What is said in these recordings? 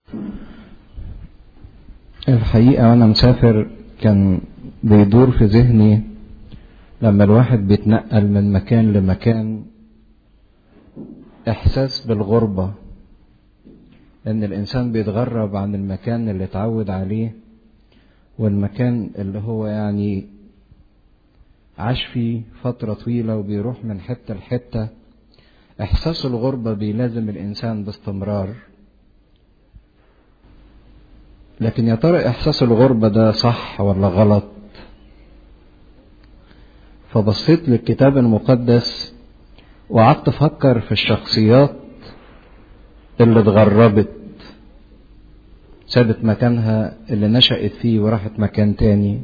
الحقيقة وأنا مسافر كان بيدور في ذهني لما الواحد بيتنقل من مكان لمكان إحساس بالغربة إن الإنسان بيتغرب عن المكان اللي اتعود عليه والمكان اللي هو يعني عاش فيه فترة طويلة وبيروح من حتة لحتة إحساس الغربة بيلازم الإنسان باستمرار لكن يا ترى إحساس الغربة ده صح ولا غلط فبصيت للكتاب المقدس وقعدت أفكر في الشخصيات اللي اتغربت سابت مكانها اللي نشأت فيه وراحت مكان تاني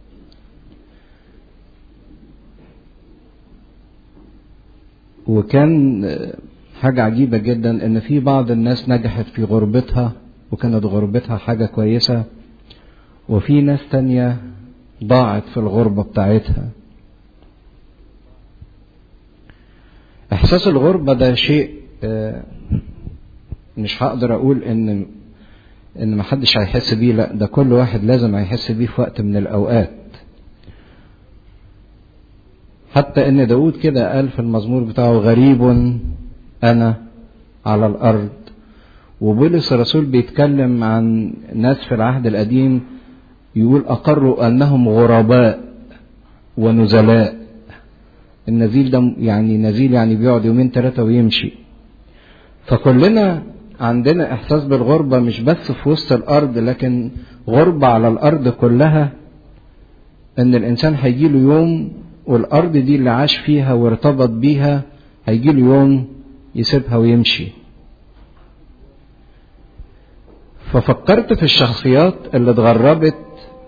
وكان حاجة عجيبة جدا ان في بعض الناس نجحت في غربتها وكانت غربتها حاجة كويسة وفي ناس تانية ضاعت في الغربة بتاعتها احساس الغربة ده شيء مش هقدر اقول ان ان محدش هيحس بيه لا ده كل واحد لازم هيحس بيه في وقت من الاوقات حتى ان داود كده قال في المزمور بتاعه غريب انا على الارض وبولس الرسول بيتكلم عن ناس في العهد القديم يقول اقروا انهم غرباء ونزلاء النزيل ده يعني نزيل يعني بيقعد يومين ثلاثة ويمشي فكلنا عندنا احساس بالغربة مش بس في وسط الارض لكن غربة على الارض كلها ان الانسان هيجيله يوم والارض دي اللي عاش فيها وارتبط بيها هيجيله يوم يسيبها ويمشي ففكرت في الشخصيات اللي اتغربت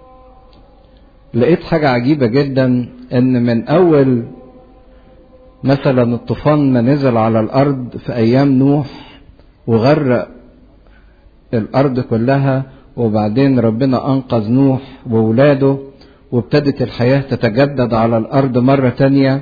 لقيت حاجة عجيبة جدا ان من اول مثلا الطوفان ما نزل على الارض في ايام نوح وغرق الارض كلها وبعدين ربنا انقذ نوح وولاده وابتدت الحياة تتجدد على الارض مرة تانية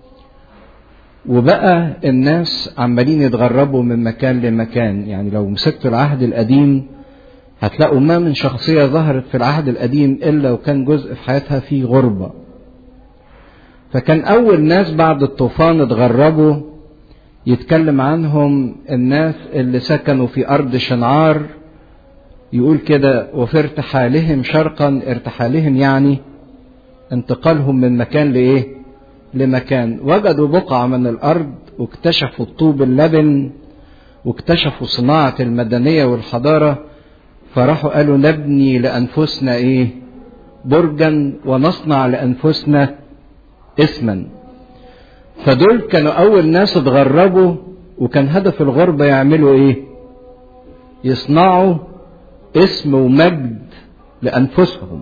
وبقى الناس عمالين يتغربوا من مكان لمكان يعني لو مسكتوا العهد القديم هتلاقوا ما من شخصية ظهرت في العهد القديم إلا وكان جزء في حياتها فيه غربة فكان أول ناس بعد الطوفان اتغربوا يتكلم عنهم الناس اللي سكنوا في أرض شنعار يقول كده وفي ارتحالهم شرقا ارتحالهم يعني انتقالهم من مكان لإيه لمكان وجدوا بقعة من الأرض واكتشفوا الطوب اللبن واكتشفوا صناعة المدنية والحضارة فراحوا قالوا نبني لأنفسنا إيه برجا ونصنع لأنفسنا اسما فدول كانوا أول ناس اتغربوا وكان هدف الغربة يعملوا إيه يصنعوا اسم ومجد لأنفسهم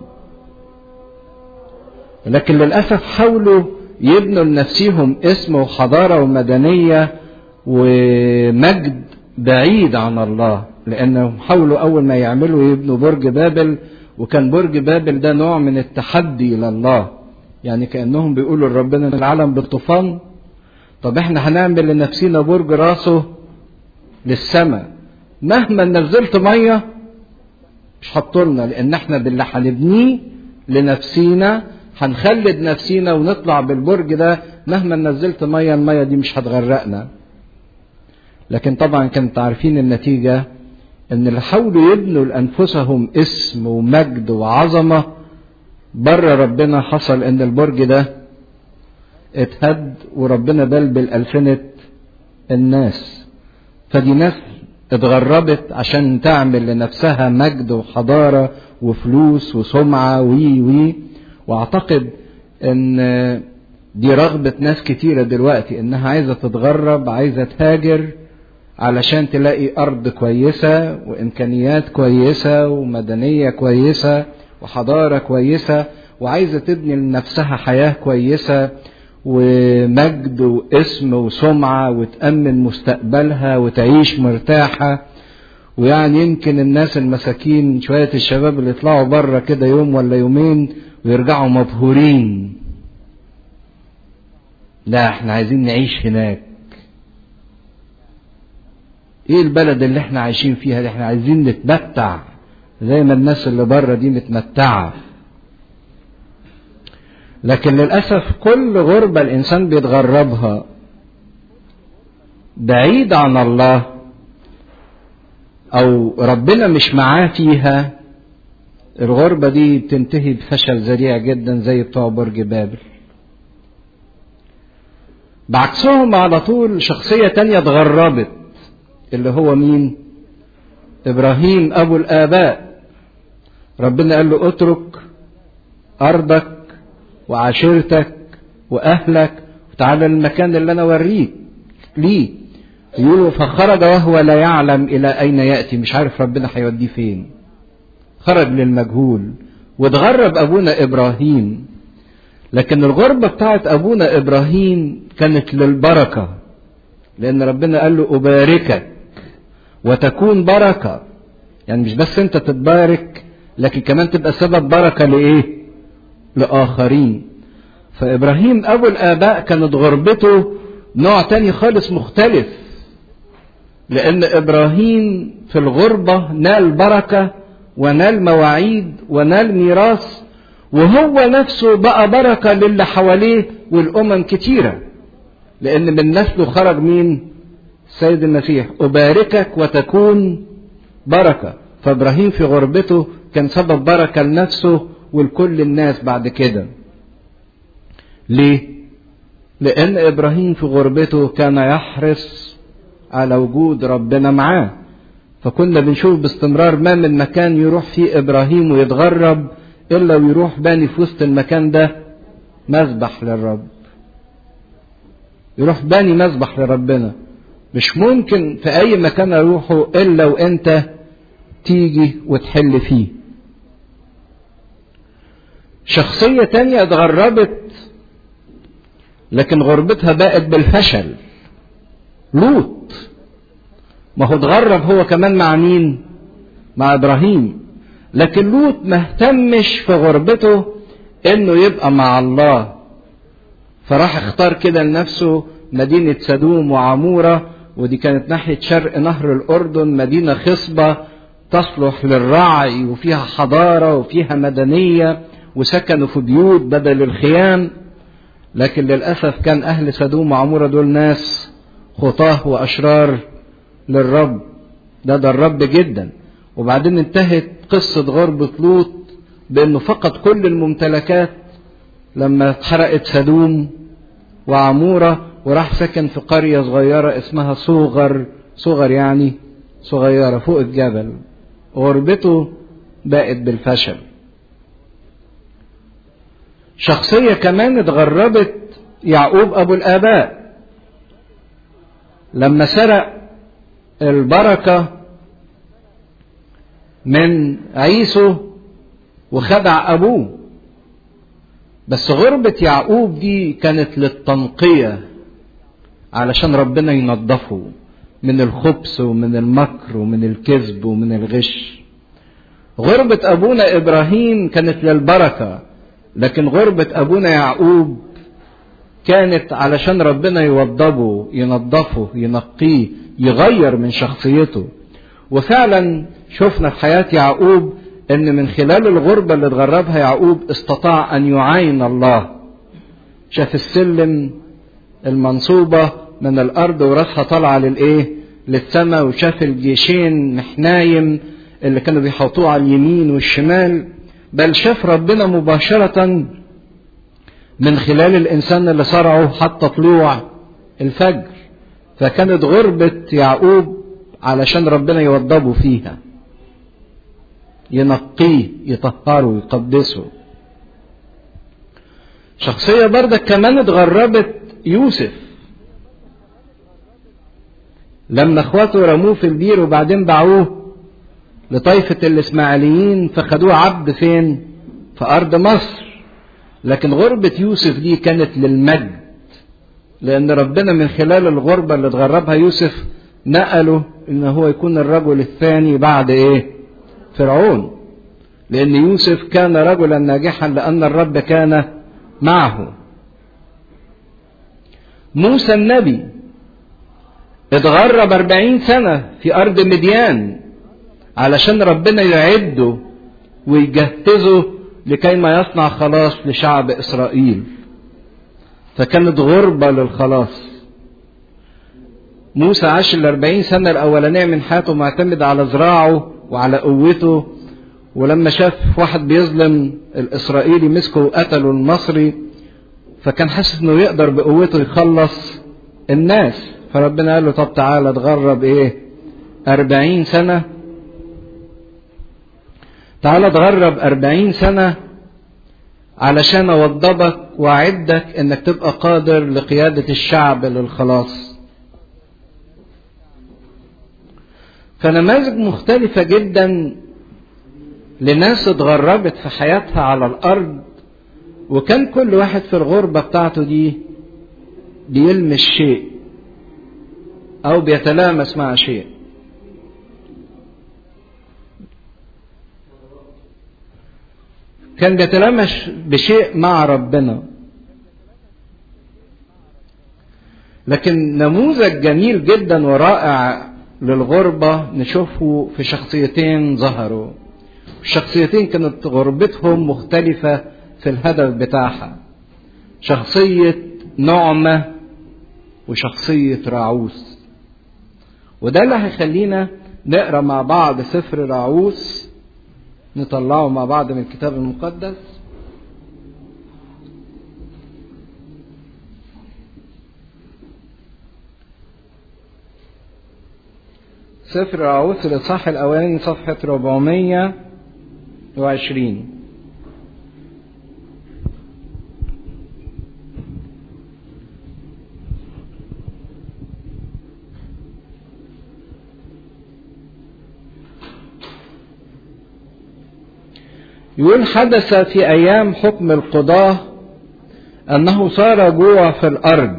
لكن للأسف حاولوا يبنوا لنفسهم اسم وحضارة ومدنية ومجد بعيد عن الله لأنهم حاولوا أول ما يعملوا يبنوا برج بابل وكان برج بابل ده نوع من التحدي لله يعني كأنهم بيقولوا لربنا العالم بالطوفان طب احنا هنعمل لنفسينا برج راسه للسماء مهما نزلت ميه مش حطولنا لان احنا باللي هنبنيه لنفسينا هنخلد نفسينا ونطلع بالبرج ده مهما نزلت ميه الميه دي مش هتغرقنا لكن طبعا كانت عارفين النتيجه ان اللي حاولوا يبنوا لانفسهم اسم ومجد وعظمه بره ربنا حصل ان البرج ده اتهد وربنا بلبل ألسنة الناس فدي ناس اتغربت عشان تعمل لنفسها مجد وحضارة وفلوس وسمعة وي وي واعتقد ان دي رغبة ناس كتيرة دلوقتي انها عايزة تتغرب عايزة تهاجر علشان تلاقي ارض كويسة وامكانيات كويسة ومدنية كويسة وحضارة كويسة وعايزة تبني لنفسها حياة كويسة ومجد واسم وسمعة وتأمن مستقبلها وتعيش مرتاحة ويعني يمكن الناس المساكين شوية الشباب اللي يطلعوا بره كده يوم ولا يومين ويرجعوا مبهورين لا احنا عايزين نعيش هناك ايه البلد اللي احنا عايشين فيها دي احنا عايزين نتمتع زي ما الناس اللي بره دي متمتعة لكن للأسف كل غربة الإنسان بيتغربها بعيد عن الله أو ربنا مش معاه فيها الغربة دي بتنتهي بفشل ذريع جدا زي بتوع برج بابل بعكسهم على طول شخصية تانية اتغربت اللي هو مين إبراهيم أبو الآباء ربنا قال له اترك أرضك وعشيرتك وأهلك وتعالى المكان اللي أنا أوريك ليه يقولوا فخرج وهو لا يعلم إلى أين يأتي مش عارف ربنا هيوديه فين خرج للمجهول واتغرب أبونا إبراهيم لكن الغربة بتاعت أبونا إبراهيم كانت للبركة لأن ربنا قال له أباركك وتكون بركة يعني مش بس أنت تتبارك لكن كمان تبقى سبب بركة لإيه؟ لآخرين فإبراهيم أبو الآباء كانت غربته نوع تاني خالص مختلف لأن إبراهيم في الغربة نال بركة ونال مواعيد ونال ميراث وهو نفسه بقى بركة للي حواليه والأمم كتيرة لأن من نسله خرج مين؟ السيد المسيح أباركك وتكون بركة فإبراهيم في غربته كان سبب بركة لنفسه ولكل الناس بعد كده ليه؟ لأن إبراهيم في غربته كان يحرص على وجود ربنا معاه فكنا بنشوف باستمرار ما من مكان يروح فيه إبراهيم ويتغرب إلا ويروح باني في وسط المكان ده مذبح للرب يروح باني مذبح لربنا مش ممكن في أي مكان أروحه إلا وأنت تيجي وتحل فيه شخصية تانية اتغربت لكن غربتها بقت بالفشل لوط ما هو اتغرب هو كمان مع مين مع ابراهيم لكن لوط ما اهتمش في غربته انه يبقى مع الله فراح اختار كده لنفسه مدينة سدوم وعمورة ودي كانت ناحية شرق نهر الأردن مدينة خصبة تصلح للرعي وفيها حضارة وفيها مدنية وسكنوا في بيوت بدل الخيام لكن للأسف كان أهل سدوم وعمورة دول ناس خطاه وأشرار للرب ده ده الرب جدا وبعدين انتهت قصة غربة لوط بأنه فقد كل الممتلكات لما اتحرقت سدوم وعمورة وراح سكن في قرية صغيرة اسمها صوغر صغر يعني صغيرة فوق الجبل غربته بقت بالفشل شخصية كمان اتغربت يعقوب أبو الآباء لما سرق البركة من عيسو وخدع أبوه بس غربة يعقوب دي كانت للتنقية علشان ربنا ينظفه من الخبث ومن المكر ومن الكذب ومن الغش غربة أبونا إبراهيم كانت للبركة لكن غربة أبونا يعقوب كانت علشان ربنا يوضبه ينظفه ينقيه يغير من شخصيته وفعلا شفنا في حياة يعقوب ان من خلال الغربة اللي اتغربها يعقوب استطاع ان يعاين الله شاف السلم المنصوبة من الارض وراسها طالعة للايه للسماء وشاف الجيشين محنايم اللي كانوا بيحوطوه على اليمين والشمال بل شاف ربنا مباشرة من خلال الإنسان اللي صرعه حتى طلوع الفجر فكانت غربة يعقوب علشان ربنا يوضبه فيها ينقيه يطهره يقدسه شخصية بردك كمان اتغربت يوسف لما اخواته رموه في البير وبعدين باعوه لطائفة الإسماعيليين فخدوه عبد فين؟ في أرض مصر. لكن غربة يوسف دي كانت للمجد. لأن ربنا من خلال الغربة اللي اتغربها يوسف نقله إن هو يكون الرجل الثاني بعد إيه؟ فرعون. لأن يوسف كان رجلا ناجحا لأن الرب كان معه. موسى النبي اتغرب أربعين سنة في أرض مديان علشان ربنا يعده ويجهزه لكي ما يصنع خلاص لشعب إسرائيل فكانت غربة للخلاص موسى عاش الأربعين سنة الأولانية من حياته معتمد على زراعه وعلى قوته ولما شاف واحد بيظلم الإسرائيلي مسكه وقتله المصري فكان حاسس انه يقدر بقوته يخلص الناس فربنا قال له طب تعالى اتغرب ايه أربعين سنة تعالى اتغرب أربعين سنة علشان أوضبك وأعدك إنك تبقى قادر لقيادة الشعب للخلاص فنماذج مختلفة جدا لناس اتغربت في حياتها على الأرض وكان كل واحد في الغربة بتاعته دي بيلمس شيء أو بيتلامس مع شيء كان بيتلامس بشيء مع ربنا لكن نموذج جميل جدا ورائع للغربة نشوفه في شخصيتين ظهروا الشخصيتين كانت غربتهم مختلفة في الهدف بتاعها شخصية نعمة وشخصية راعوس وده اللي هيخلينا نقرا مع بعض سفر راعوس نطلعه مع بعض من الكتاب المقدس سفر راعوس الإصحاح الأولاني صفحة 420 يقول حدث في أيام حكم القضاة أنه صار جوع في الأرض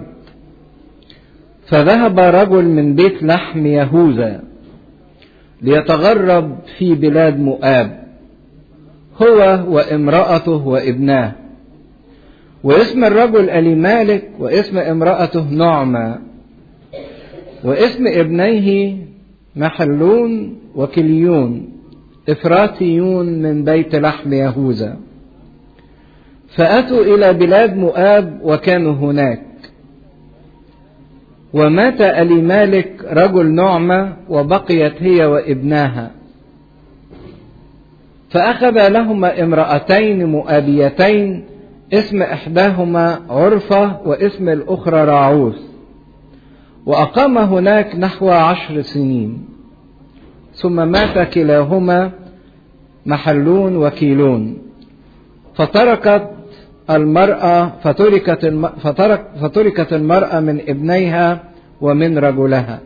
فذهب رجل من بيت لحم يهوذا ليتغرب في بلاد مؤاب هو وامرأته وابناه واسم الرجل ألي مالك واسم امرأته نعمة واسم ابنيه محلون وكليون إفراتيون من بيت لحم يهوذا فأتوا إلى بلاد مؤاب وكانوا هناك ومات ألي مالك رجل نعمة وبقيت هي وابناها فأخذ لهما امرأتين مؤابيتين اسم إحداهما عرفة واسم الأخرى راعوث وأقام هناك نحو عشر سنين ثم مات كلاهما محلون وكيلون فتركت المرأة فتركت, الم... فترك... فتركت المرأة من ابنيها ومن رجلها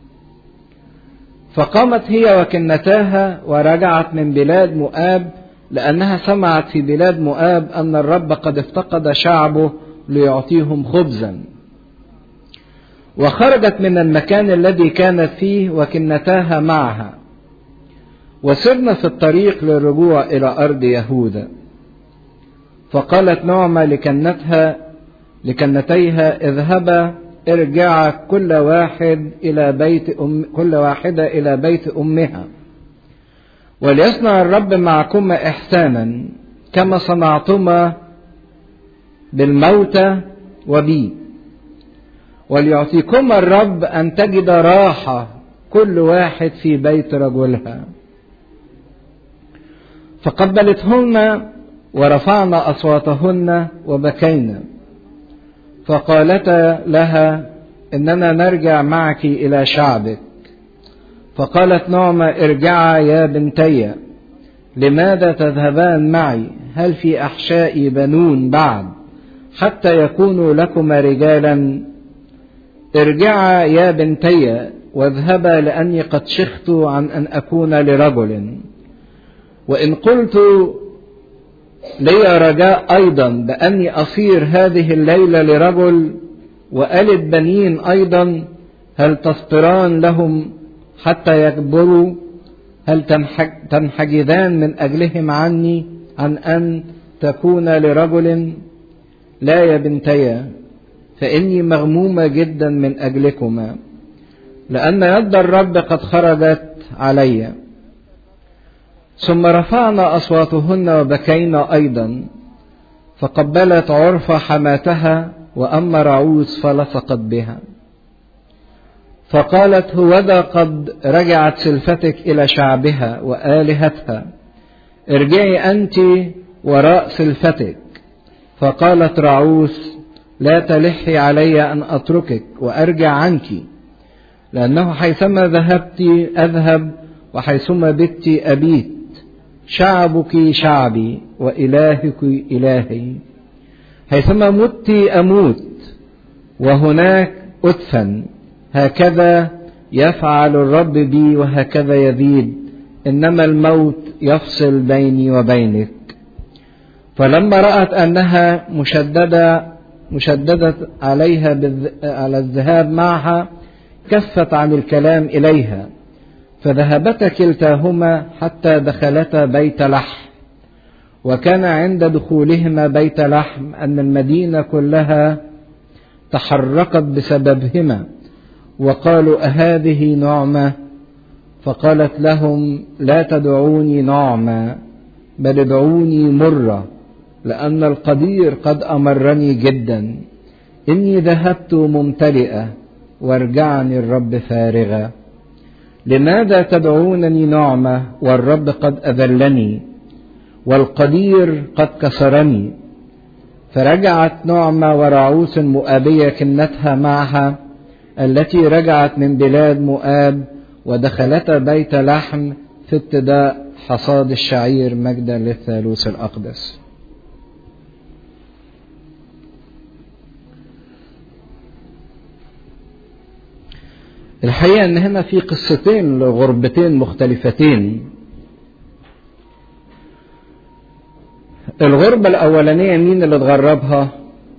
فقامت هي وكنتاها ورجعت من بلاد مؤاب لأنها سمعت في بلاد مؤاب أن الرب قد افتقد شعبه ليعطيهم خبزا وخرجت من المكان الذي كانت فيه وكنتاها معها وسرنا في الطريق للرجوع إلى أرض يهوذا فقالت نعمة لكنتها لكنتيها اذهبا ارجعا كل واحد إلى بيت أم كل واحدة إلى بيت أمها وليصنع الرب معكما إحسانا كما صنعتما بالموتى وبي وليعطيكما الرب أن تجد راحة كل واحد في بيت رجلها فقبلتهن ورفعنا أصواتهن وبكينا فقالتا لها إننا نرجع معك إلى شعبك فقالت نعمة ارجعا يا بنتي لماذا تذهبان معي هل في أحشائي بنون بعد حتى يكونوا لكما رجالا ارجعا يا بنتي واذهبا لأني قد شخت عن أن أكون لرجل وإن قلت لي رجاء أيضا بأني أصير هذه الليلة لرجل وألد بنين أيضا هل تصبران لهم حتى يكبروا هل تنحجزان من أجلهم عني عن أن تكون لرجل لا يا بنتي فإني مغمومة جدا من أجلكما لأن يد الرب قد خرجت علي ثم رفعنا أصواتهن وبكينا أيضا فقبلت عرفة حماتها وأما رعوز فلصقت بها فقالت هوذا قد رجعت سلفتك إلى شعبها وآلهتها ارجعي أنت وراء سلفتك فقالت رعوس لا تلحي علي أن أتركك وأرجع عنك لأنه حيثما ذهبت أذهب وحيثما بت أبيت شعبك شعبي وإلهك إلهي حيثما مت أموت وهناك أدفن هكذا يفعل الرب بي وهكذا يزيد إنما الموت يفصل بيني وبينك فلما رأت أنها مشددة مشددة عليها على الذهاب معها كفت عن الكلام إليها فذهبتا كلتاهما حتى دخلتا بيت لحم وكان عند دخولهما بيت لحم أن المدينة كلها تحركت بسببهما وقالوا أهذه نعمة فقالت لهم لا تدعوني نعمة بل ادعوني مرة لأن القدير قد أمرني جدا إني ذهبت ممتلئة وارجعني الرب فارغة لماذا تدعونني نعمة والرب قد أذلني والقدير قد كسرني فرجعت نعمة ورعوس مؤابية كنتها معها التي رجعت من بلاد مؤاب ودخلتا بيت لحم في ابتداء حصاد الشعير مجدا للثالوث الأقدس الحقيقة ان هنا في قصتين لغربتين مختلفتين الغربة الأولانية مين اللي اتغربها؟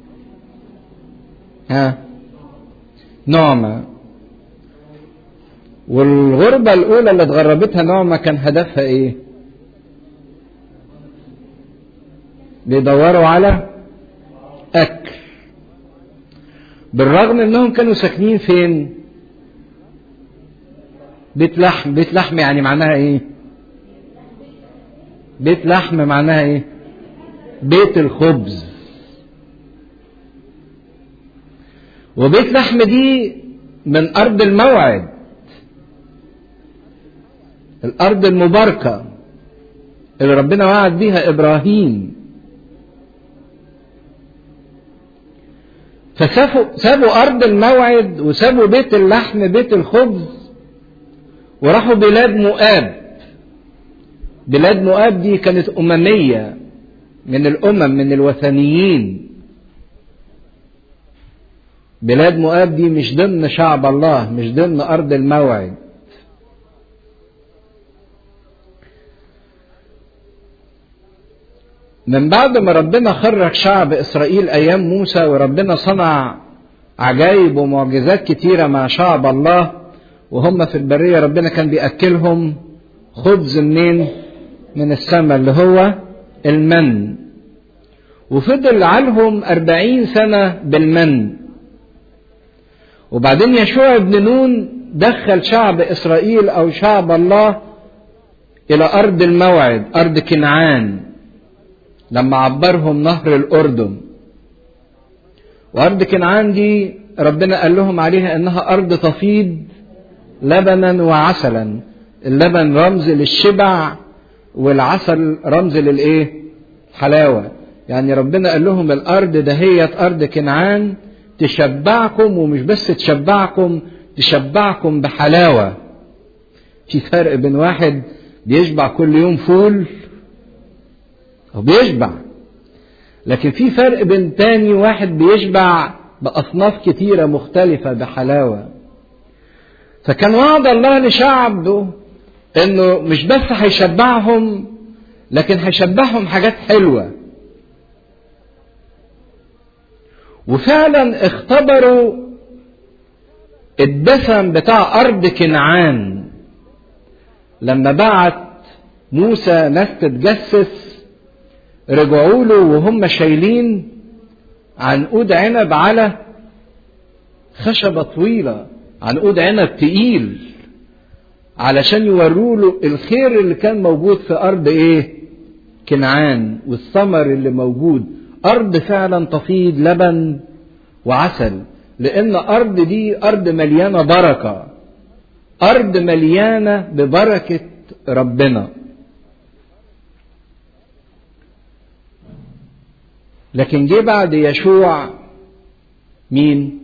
ها؟ نعمة والغربة الأولى اللي اتغربتها نعمة كان هدفها إيه؟ بيدوروا على أكل بالرغم إنهم كانوا ساكنين فين؟ بيت لحم بيت لحم يعني معناها إيه؟ بيت لحم معناها إيه؟ بيت الخبز وبيت لحم دي من أرض الموعد الأرض المباركة اللي ربنا وعد بيها إبراهيم فسابوا سابوا أرض الموعد وسابوا بيت اللحم بيت الخبز وراحوا بلاد مؤاب بلاد مؤاب دي كانت أممية من الأمم من الوثنيين بلاد مؤاب دي مش ضمن شعب الله مش ضمن أرض الموعد من بعد ما ربنا خرج شعب إسرائيل أيام موسى وربنا صنع عجائب ومعجزات كتيرة مع شعب الله وهم في البرية ربنا كان بيأكلهم خبز منين من السماء اللي هو المن وفضل عنهم أربعين سنة بالمن وبعدين يشوع بن نون دخل شعب إسرائيل أو شعب الله إلى أرض الموعد أرض كنعان لما عبرهم نهر الأردن وأرض كنعان دي ربنا قال لهم عليها إنها أرض تفيض لبنا وعسلا اللبن رمز للشبع والعسل رمز للإيه حلاوة يعني ربنا قال لهم الأرض دهيت أرض كنعان تشبعكم ومش بس تشبعكم تشبعكم بحلاوة في فرق بين واحد بيشبع كل يوم فول هو بيشبع لكن في فرق بين تاني واحد بيشبع بأصناف كتيرة مختلفة بحلاوة فكان وعد الله لشعبه انه مش بس هيشبعهم لكن هيشبعهم حاجات حلوه وفعلا اختبروا الدسم بتاع ارض كنعان لما بعت موسى ناس تتجسس رجعوا له وهم شايلين عنقود عنب على خشبة طويلة عنقود عنب تقيل علشان يوروا له الخير اللي كان موجود في ارض ايه كنعان والثمر اللي موجود ارض فعلا تفيض لبن وعسل لان ارض دي ارض مليانه بركه ارض مليانه ببركه ربنا لكن جه بعد يشوع مين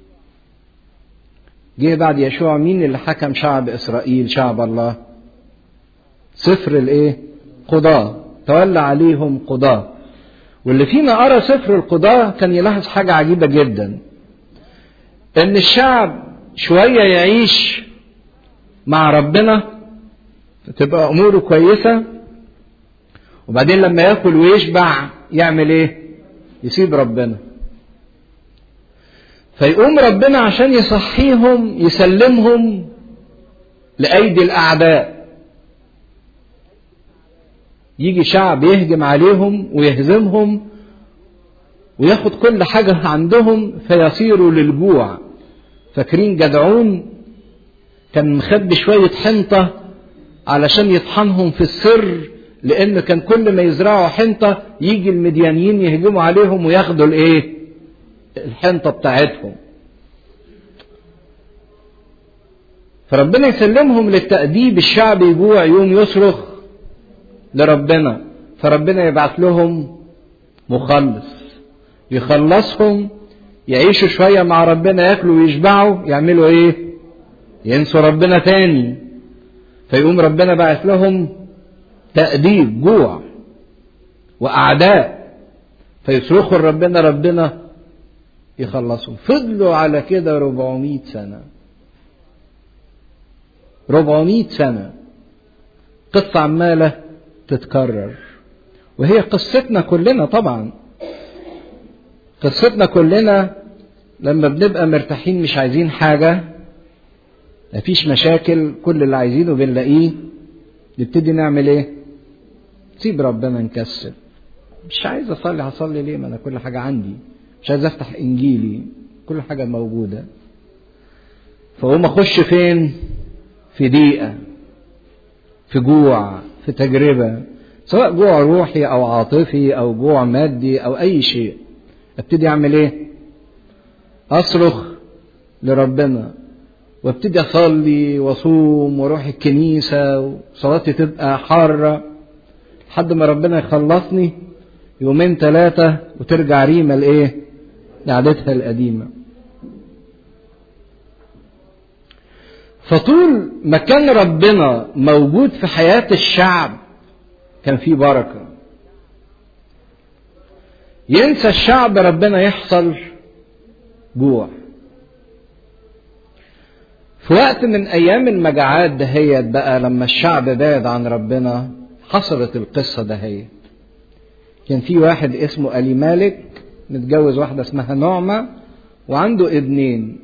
جه بعد يشوع مين اللي حكم شعب اسرائيل شعب الله سفر الايه قضاه تولى عليهم قضاه واللي فينا قرا سفر القضاه كان يلاحظ حاجه عجيبه جدا ان الشعب شويه يعيش مع ربنا تبقى اموره كويسه وبعدين لما ياكل ويشبع يعمل ايه يسيب ربنا فيقوم ربنا عشان يصحيهم يسلمهم لأيدي الأعداء يجي شعب يهجم عليهم ويهزمهم وياخد كل حاجة عندهم فيصيروا للجوع فاكرين جدعون كان مخبي شوية حنطة علشان يطحنهم في السر لأن كان كل ما يزرعوا حنطة يجي المديانيين يهجموا عليهم وياخدوا الإيه؟ الحنطة بتاعتهم فربنا يسلمهم للتأديب الشعب يجوع يوم يصرخ لربنا فربنا يبعث لهم مخلص يخلصهم يعيشوا شوية مع ربنا ياكلوا ويشبعوا يعملوا ايه ينسوا ربنا تاني فيقوم ربنا بعث لهم تأديب جوع وأعداء فيصرخوا لربنا ربنا يخلصهم فضلوا على كده 400 سنة 400 سنة قصة عمالة تتكرر وهي قصتنا كلنا طبعا قصتنا كلنا لما بنبقى مرتاحين مش عايزين حاجة مفيش مشاكل كل اللي عايزينه بنلاقيه نبتدي نعمل ايه؟ سيب ربنا نكسل مش عايز اصلي هصلي ليه ما انا كل حاجة عندي مش عايز افتح انجيلي كل حاجة موجودة فقوم اخش فين في ضيقة في جوع في تجربة سواء جوع روحي او عاطفي او جوع مادي او اي شيء ابتدي اعمل ايه اصرخ لربنا وابتدي اصلي واصوم واروح الكنيسة وصلاتي تبقى حارة لحد ما ربنا يخلصني يومين ثلاثة وترجع ريمة لايه لعادتها القديمة فطول ما كان ربنا موجود في حياة الشعب كان في بركة ينسى الشعب ربنا يحصل جوع في وقت من ايام المجاعات دهيت بقى لما الشعب بعد عن ربنا حصلت القصة دهيت كان في واحد اسمه ألي مالك متجوز واحدة اسمها نعمة وعنده ابنين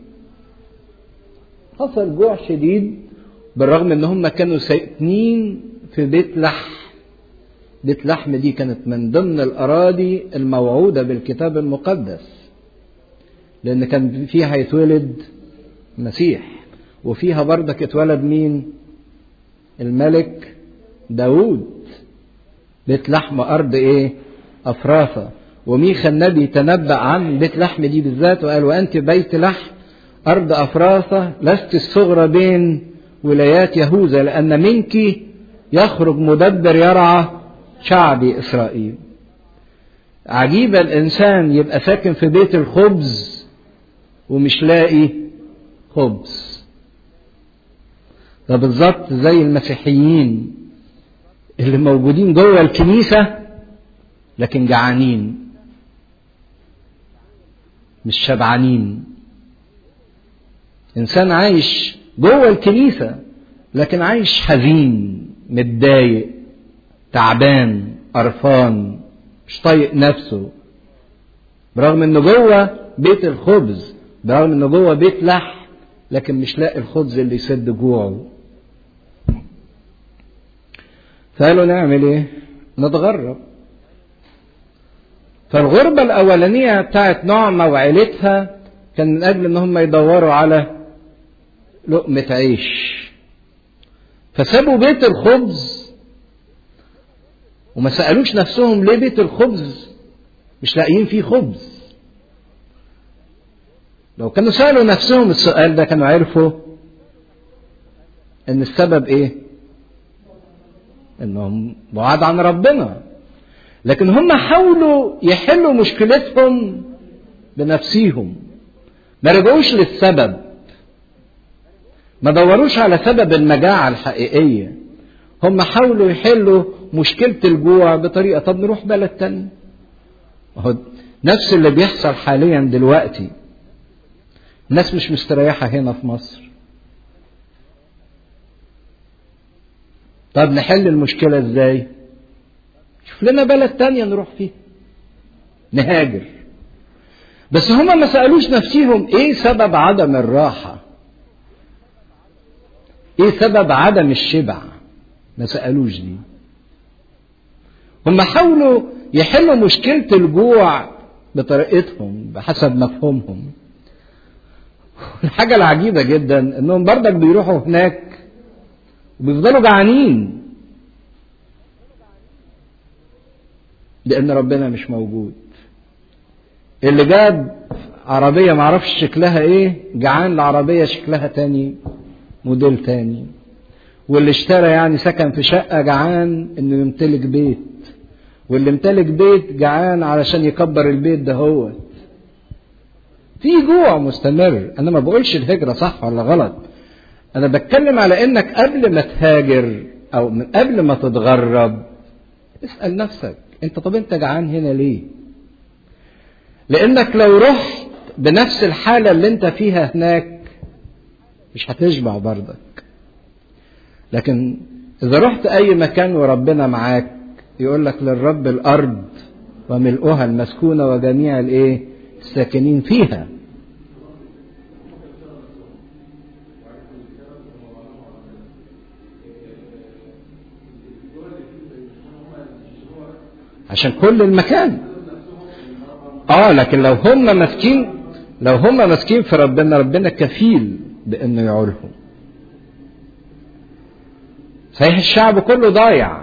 حصل جوع شديد بالرغم ان هم كانوا ساكنين في بيت لحم بيت لحم دي كانت من ضمن الاراضي الموعوده بالكتاب المقدس لان كان فيها يتولد مسيح وفيها برضك اتولد مين الملك داوود بيت لحم ارض ايه افرافه وميخا النبي تنبأ عن بيت لحم دي بالذات وقال وانت بيت لحم أرض أفراثة لست الصغرى بين ولايات يهوذا لأن منك يخرج مدبر يرعى شعبي إسرائيل عجيب الإنسان يبقى ساكن في بيت الخبز ومش لاقي خبز ده بالظبط زي المسيحيين اللي موجودين جوه الكنيسة لكن جعانين مش شبعانين انسان عايش جوه الكنيسه لكن عايش حزين متضايق تعبان قرفان مش طايق نفسه برغم انه جوه بيت الخبز برغم انه جوه بيت لحم لكن مش لاقي الخبز اللي يسد جوعه فقالوا نعمل ايه نتغرب فالغربة الأولانية بتاعت نعمة وعيلتها كان من أجل إن هم يدوروا على لقمة عيش فسابوا بيت الخبز وما سألوش نفسهم ليه بيت الخبز مش لاقيين فيه خبز لو كانوا سألوا نفسهم السؤال ده كانوا عرفوا ان السبب ايه انهم بعاد عن ربنا لكن هم حاولوا يحلوا مشكلتهم بنفسيهم ما رجعوش للسبب ما دوروش على سبب المجاعة الحقيقية هم حاولوا يحلوا مشكلة الجوع بطريقة طب نروح بلد تاني هو نفس اللي بيحصل حاليا دلوقتي الناس مش مستريحة هنا في مصر طب نحل المشكلة ازاي شوف لنا بلد تانية نروح فيها نهاجر بس هما ما سألوش نفسيهم ايه سبب عدم الراحة ايه سبب عدم الشبع ما سألوش دي هم حاولوا يحلوا مشكلة الجوع بطريقتهم بحسب مفهومهم الحاجة العجيبة جدا انهم برضك بيروحوا هناك وبيفضلوا جعانين لان ربنا مش موجود اللي جاب عربية معرفش شكلها ايه جعان لعربية شكلها تاني موديل تاني واللي اشترى يعني سكن في شقة جعان انه يمتلك بيت واللي امتلك بيت جعان علشان يكبر البيت ده هو في جوع مستمر انا ما بقولش الهجرة صح ولا غلط انا بتكلم على انك قبل ما تهاجر او من قبل ما تتغرب اسأل نفسك انت طب انت جعان هنا ليه لانك لو رحت بنفس الحالة اللي انت فيها هناك مش هتشبع برضك لكن اذا رحت اي مكان وربنا معاك يقول لك للرب الارض وملؤها المسكونة وجميع الايه الساكنين فيها عشان كل المكان اه لكن لو هم ماسكين لو هم ماسكين في ربنا ربنا كفيل بانه يعولهم صحيح الشعب كله ضايع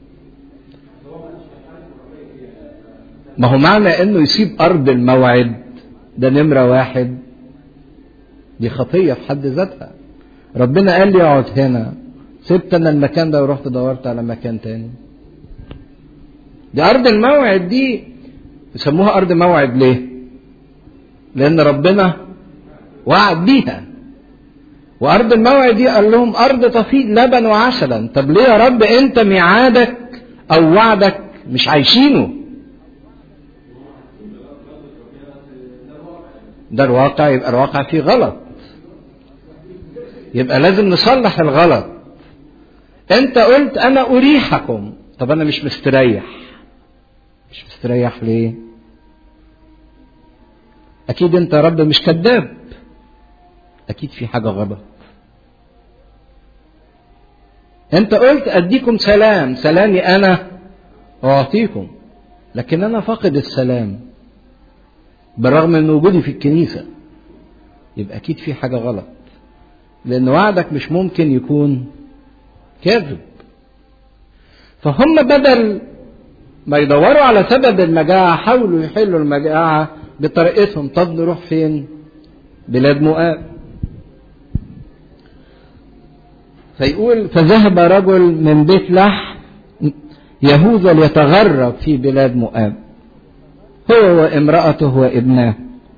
ما هو معنى انه يسيب ارض الموعد ده نمرة واحد دي خطية في حد ذاتها ربنا قال لي اقعد هنا سبت انا المكان ده ورحت دورت على مكان تاني دي ارض الموعد دي يسموها ارض موعد ليه لان ربنا وعد بيها وارض الموعد دي قال لهم ارض تفيض لبن وعسلا طب ليه يا رب انت ميعادك او وعدك مش عايشينه ده الواقع يبقى الواقع فيه غلط يبقى لازم نصلح الغلط انت قلت انا اريحكم طب انا مش مستريح مش مستريح ليه اكيد انت يا رب مش كذاب اكيد في حاجه غلط انت قلت اديكم سلام سلامي انا اعطيكم لكن انا فاقد السلام بالرغم من وجودي في الكنيسه يبقى اكيد في حاجه غلط لان وعدك مش ممكن يكون كاذب فهم بدل ما يدوروا على سبب المجاعة حاولوا يحلوا المجاعة بطريقتهم طب نروح فين بلاد مؤاب فيقول فذهب رجل من بيت لح يهوذا ليتغرب في بلاد مؤاب هو وامرأته وابناه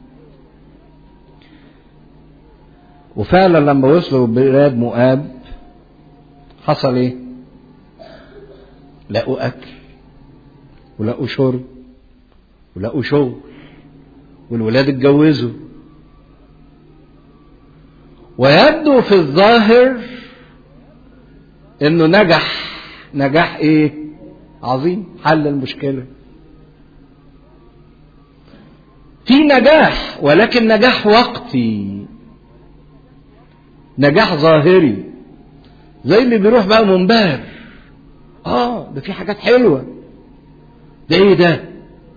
وفعلا لما وصلوا بلاد مؤاب حصل ايه لقوا اكل ولقوا شرب ولقوا شغل والولاد اتجوزوا ويبدو في الظاهر انه نجح نجاح ايه عظيم حل المشكله في نجاح ولكن نجاح وقتي نجاح ظاهري زي اللي بيروح بقى منبهر اه ده في حاجات حلوه ده ايه ده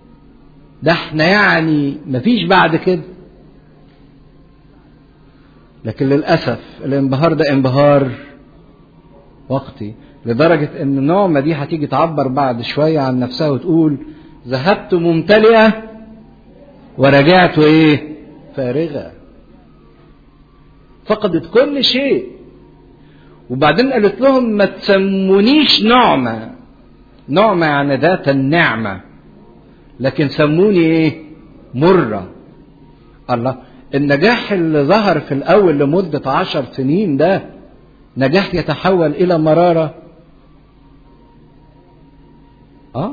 ده احنا يعني مفيش بعد كده لكن للأسف الانبهار ده انبهار وقتي لدرجة ان نعمة دي هتيجي تعبر بعد شوية عن نفسها وتقول ذهبت ممتلئة ورجعت ايه فارغة فقدت كل شيء وبعدين قالت لهم ما تسمونيش نعمة نعمة يعني ذات النعمة لكن سموني ايه مرة الله النجاح اللي ظهر في الأول لمدة عشر سنين ده نجاح يتحول إلى مرارة آه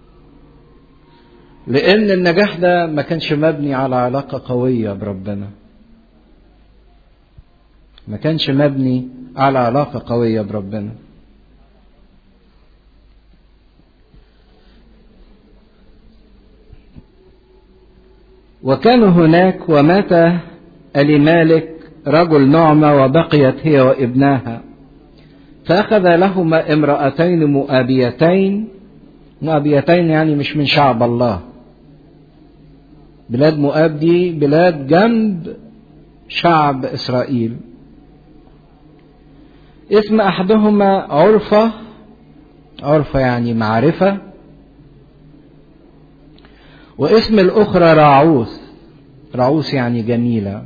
لأن النجاح ده ما كانش مبني على علاقة قوية بربنا ما كانش مبني على علاقة قوية بربنا وكان هناك ومات ألمالك رجل نعمة وبقيت هي وابناها فأخذ لهما امرأتين مؤابيتين مؤابيتين يعني مش من شعب الله بلاد مؤاب دي بلاد جنب شعب إسرائيل اسم أحدهما عرفة عرفة يعني معرفة واسم الأخرى راعوث راعوث يعني جميلة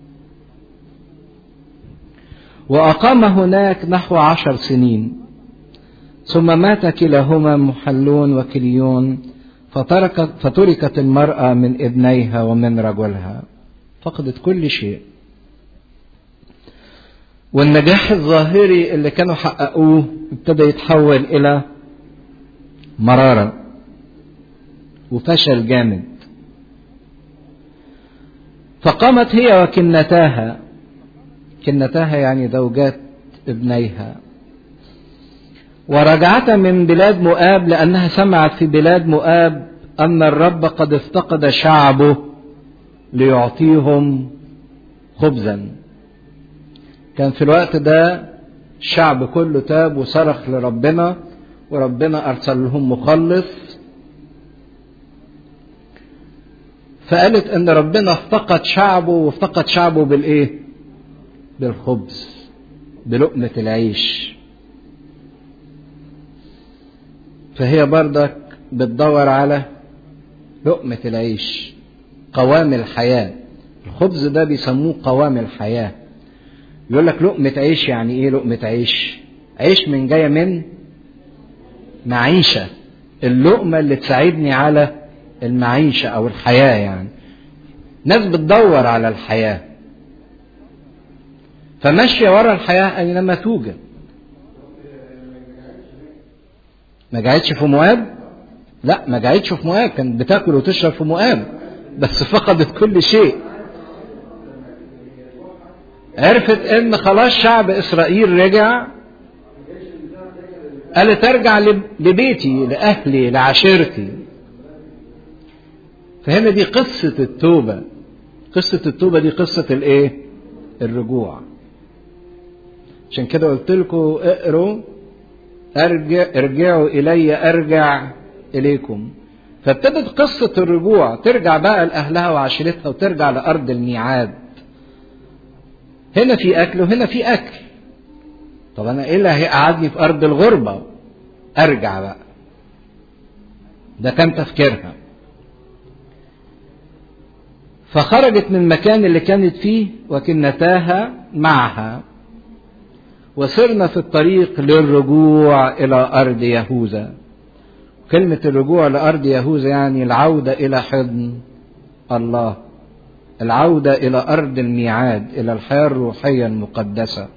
وأقام هناك نحو عشر سنين ثم مات كلاهما محلون وكليون فتركت, فتركت المرأة من ابنيها ومن رجلها فقدت كل شيء والنجاح الظاهري اللي كانوا حققوه ابتدى يتحول إلى مرارة وفشل جامد فقامت هي وكنتاها كنتاها يعني زوجات ابنيها ورجعتا من بلاد مؤاب لأنها سمعت في بلاد مؤاب أن الرب قد افتقد شعبه ليعطيهم خبزا كان في الوقت ده الشعب كله تاب وصرخ لربنا وربنا أرسل لهم مخلص فقالت ان ربنا افتقد شعبه وافتقد شعبه بالايه بالخبز بلقمة العيش فهي بردك بتدور على لقمة العيش قوام الحياة الخبز ده بيسموه قوام الحياة يقول لك لقمة عيش يعني ايه لقمة عيش عيش من جاية من معيشة اللقمة اللي تساعدني على المعيشة أو الحياة يعني ناس بتدور على الحياة فماشية ورا الحياة أينما توجد ما جاعتش في مؤاب لا ما جاعتش في مؤاب كانت بتاكل وتشرب في مؤاب بس فقدت كل شيء عرفت ان خلاص شعب اسرائيل رجع قالت ارجع لبيتي لاهلي لعشيرتي فهنا دي قصة التوبة قصة التوبة دي قصة الايه الرجوع عشان كده قلت لكم اقروا ارجع ارجعوا الي ارجع اليكم فابتدت قصة الرجوع ترجع بقى لأهلها وعشيرتها وترجع لأرض الميعاد هنا في أكل وهنا في أكل طب أنا إيه اللي هيقعدني في أرض الغربة أرجع بقى ده كان تفكيرها فخرجت من المكان اللي كانت فيه وكنتاها معها وصرنا في الطريق للرجوع إلى أرض يهوذا كلمة الرجوع لأرض يهوذا يعني العودة إلى حضن الله العودة إلى أرض الميعاد إلى الحياة الروحية المقدسة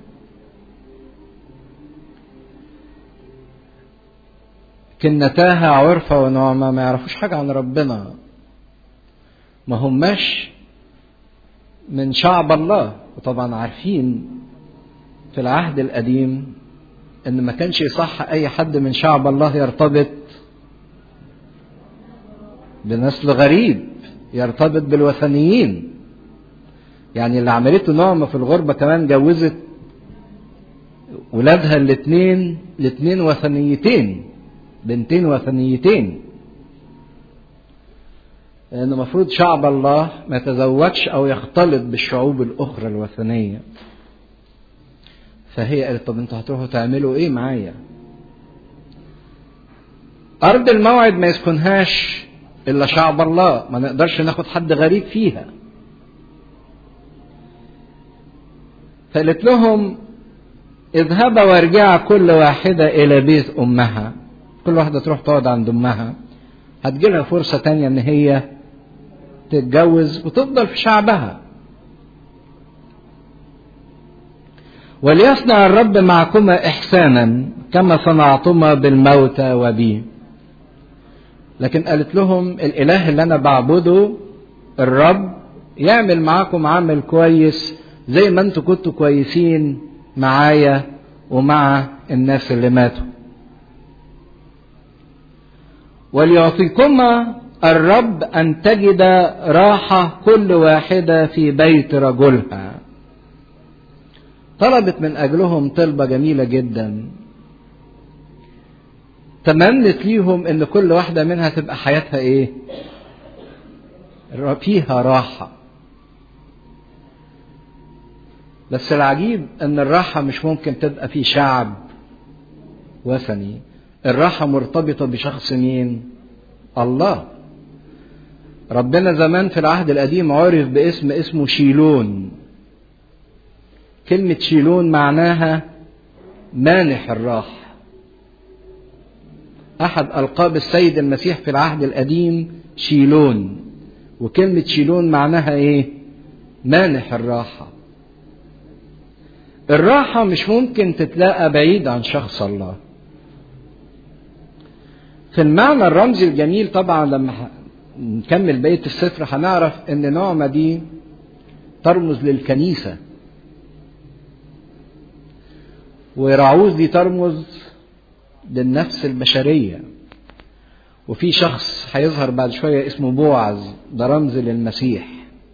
كنتاها عرفة ونعمة ما يعرفوش حاجة عن ربنا ما هماش من شعب الله وطبعا عارفين في العهد القديم ان ما كانش يصح اي حد من شعب الله يرتبط بنسل غريب يرتبط بالوثنيين يعني اللي عملته نعمة في الغربة كمان جوزت ولادها الاثنين الاثنين وثنيتين بنتين وثنيتين لأن المفروض شعب الله ما يتزوجش أو يختلط بالشعوب الأخرى الوثنية فهي قالت طب انتوا هتروحوا تعملوا ايه معايا أرض الموعد ما يسكنهاش إلا شعب الله ما نقدرش ناخد حد غريب فيها فقالت لهم اذهبا وارجعا كل واحدة إلى بيت أمها كل واحدة تروح تقعد عند أمها هتجيلها فرصة تانية إن هي تتجوز وتفضل في شعبها وليصنع الرب معكما إحسانا كما صنعتما بالموتى وبي لكن قالت لهم الإله اللي أنا بعبده الرب يعمل معاكم عمل كويس زي ما انتوا كنتوا كويسين معايا ومع الناس اللي ماتوا وليعطيكما الرب أن تجد راحة كل واحدة في بيت رجلها طلبت من أجلهم طلبة جميلة جدا تمنت ليهم ان كل واحدة منها تبقى حياتها ايه فيها راحة بس العجيب ان الراحة مش ممكن تبقى في شعب وثني الراحة مرتبطة بشخص مين الله ربنا زمان في العهد القديم عرف باسم اسمه شيلون كلمة شيلون معناها مانح الراحة أحد ألقاب السيد المسيح في العهد القديم شيلون وكلمة شيلون معناها إيه؟ مانح الراحة الراحة مش ممكن تتلاقى بعيد عن شخص الله في المعنى الرمزي الجميل طبعا لما نكمل بقية السفر هنعرف ان نعمة دي ترمز للكنيسة وراعوز دي ترمز للنفس البشرية وفي شخص هيظهر بعد شوية اسمه بوعز ده رمز للمسيح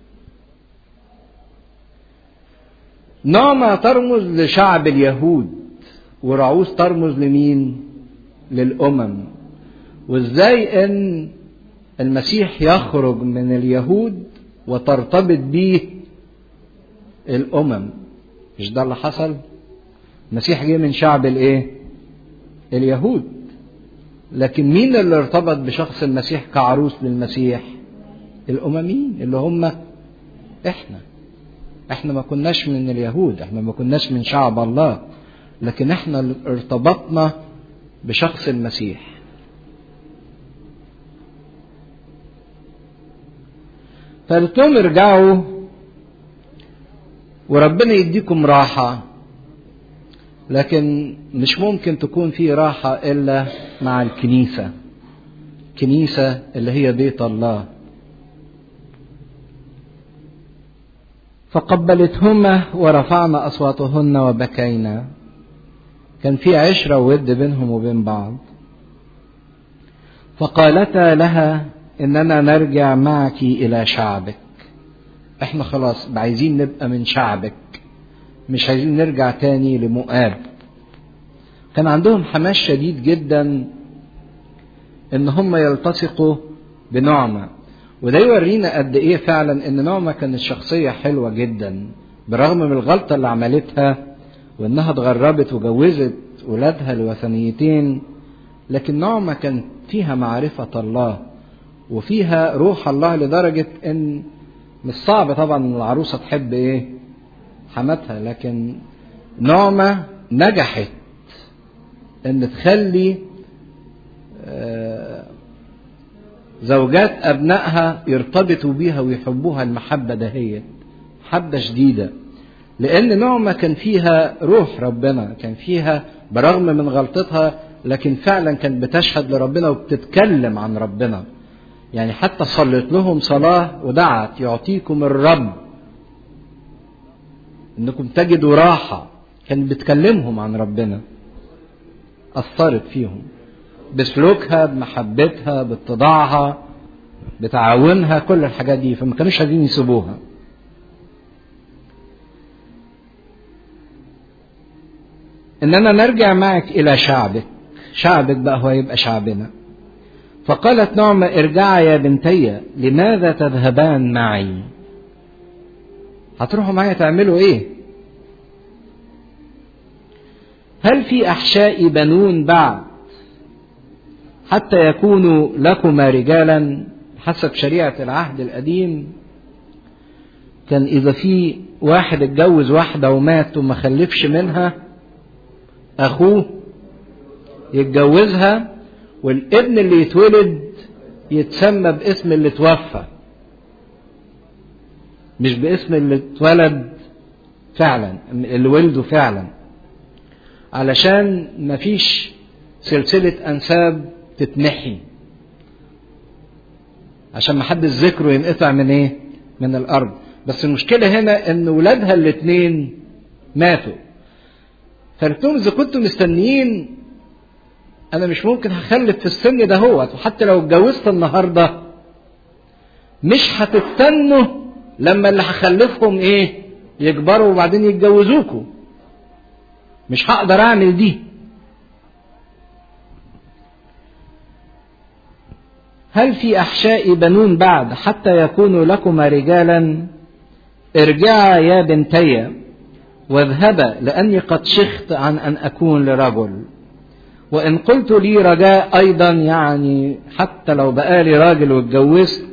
نعمة ترمز لشعب اليهود ورعوز ترمز لمين للأمم وازاي ان المسيح يخرج من اليهود وترتبط به الأمم مش ده اللي حصل المسيح جه من شعب الايه اليهود لكن مين اللي ارتبط بشخص المسيح كعروس للمسيح الأمميين اللي هم احنا احنا ما كناش من اليهود احنا ما كناش من شعب الله لكن احنا اللي ارتبطنا بشخص المسيح فقلت لهم ارجعوا وربنا يديكم راحة لكن مش ممكن تكون في راحة إلا مع الكنيسة كنيسة اللي هي بيت الله فقبلتهما ورفعنا أصواتهن وبكينا كان في عشرة وود بينهم وبين بعض فقالتا لها إننا نرجع معك إلى شعبك احنا خلاص عايزين نبقى من شعبك مش عايزين نرجع تاني لمؤاب كان عندهم حماس شديد جدا ان هم يلتصقوا بنعمة وده يورينا قد ايه فعلا ان نعمة كانت شخصية حلوة جدا بالرغم من الغلطة اللي عملتها وانها اتغربت وجوزت ولادها لوثنيتين لكن نعمة كان فيها معرفة الله وفيها روح الله لدرجة ان مش صعب طبعا ان العروسة تحب ايه حماتها لكن نعمة نجحت ان تخلي زوجات ابنائها يرتبطوا بيها ويحبوها المحبة دهيت محبة شديدة لان نعمة كان فيها روح ربنا كان فيها برغم من غلطتها لكن فعلا كانت بتشهد لربنا وبتتكلم عن ربنا يعني حتى صلت لهم صلاة ودعت يعطيكم الرب انكم تجدوا راحة كانت بتكلمهم عن ربنا أثرت فيهم بسلوكها بمحبتها باتضاعها بتعاونها كل الحاجات دي فما كانوش عايزين يسيبوها اننا نرجع معك الى شعبك شعبك بقى هو يبقى شعبنا فقالت نعمة ارجعا يا بنتي لماذا تذهبان معي هتروحوا معايا تعملوا ايه هل في احشاء بنون بعد حتى يكونوا لكما رجالا حسب شريعة العهد القديم كان إذا في واحد اتجوز واحدة ومات وما خلفش منها أخوه يتجوزها والابن اللي يتولد يتسمى باسم اللي توفى مش باسم اللي اتولد فعلا اللي ولده فعلا علشان مفيش سلسلة أنساب تتمحي عشان محدش ذكره ينقطع من ايه من الارض بس المشكله هنا ان ولادها الاثنين ماتوا فقلت لهم اذا كنتم مستنيين انا مش ممكن هخلف في السن ده هو وحتى لو اتجوزت النهارده مش هتستنوا لما اللي هخلفهم ايه يكبروا وبعدين يتجوزوكوا مش هقدر اعمل دي هل في أحشاء بنون بعد حتى يكونوا لكما رجالا ارجعا يا بنتي واذهبا لأني قد شخت عن أن أكون لرجل وإن قلت لي رجاء أيضا يعني حتى لو بقالي راجل واتجوزت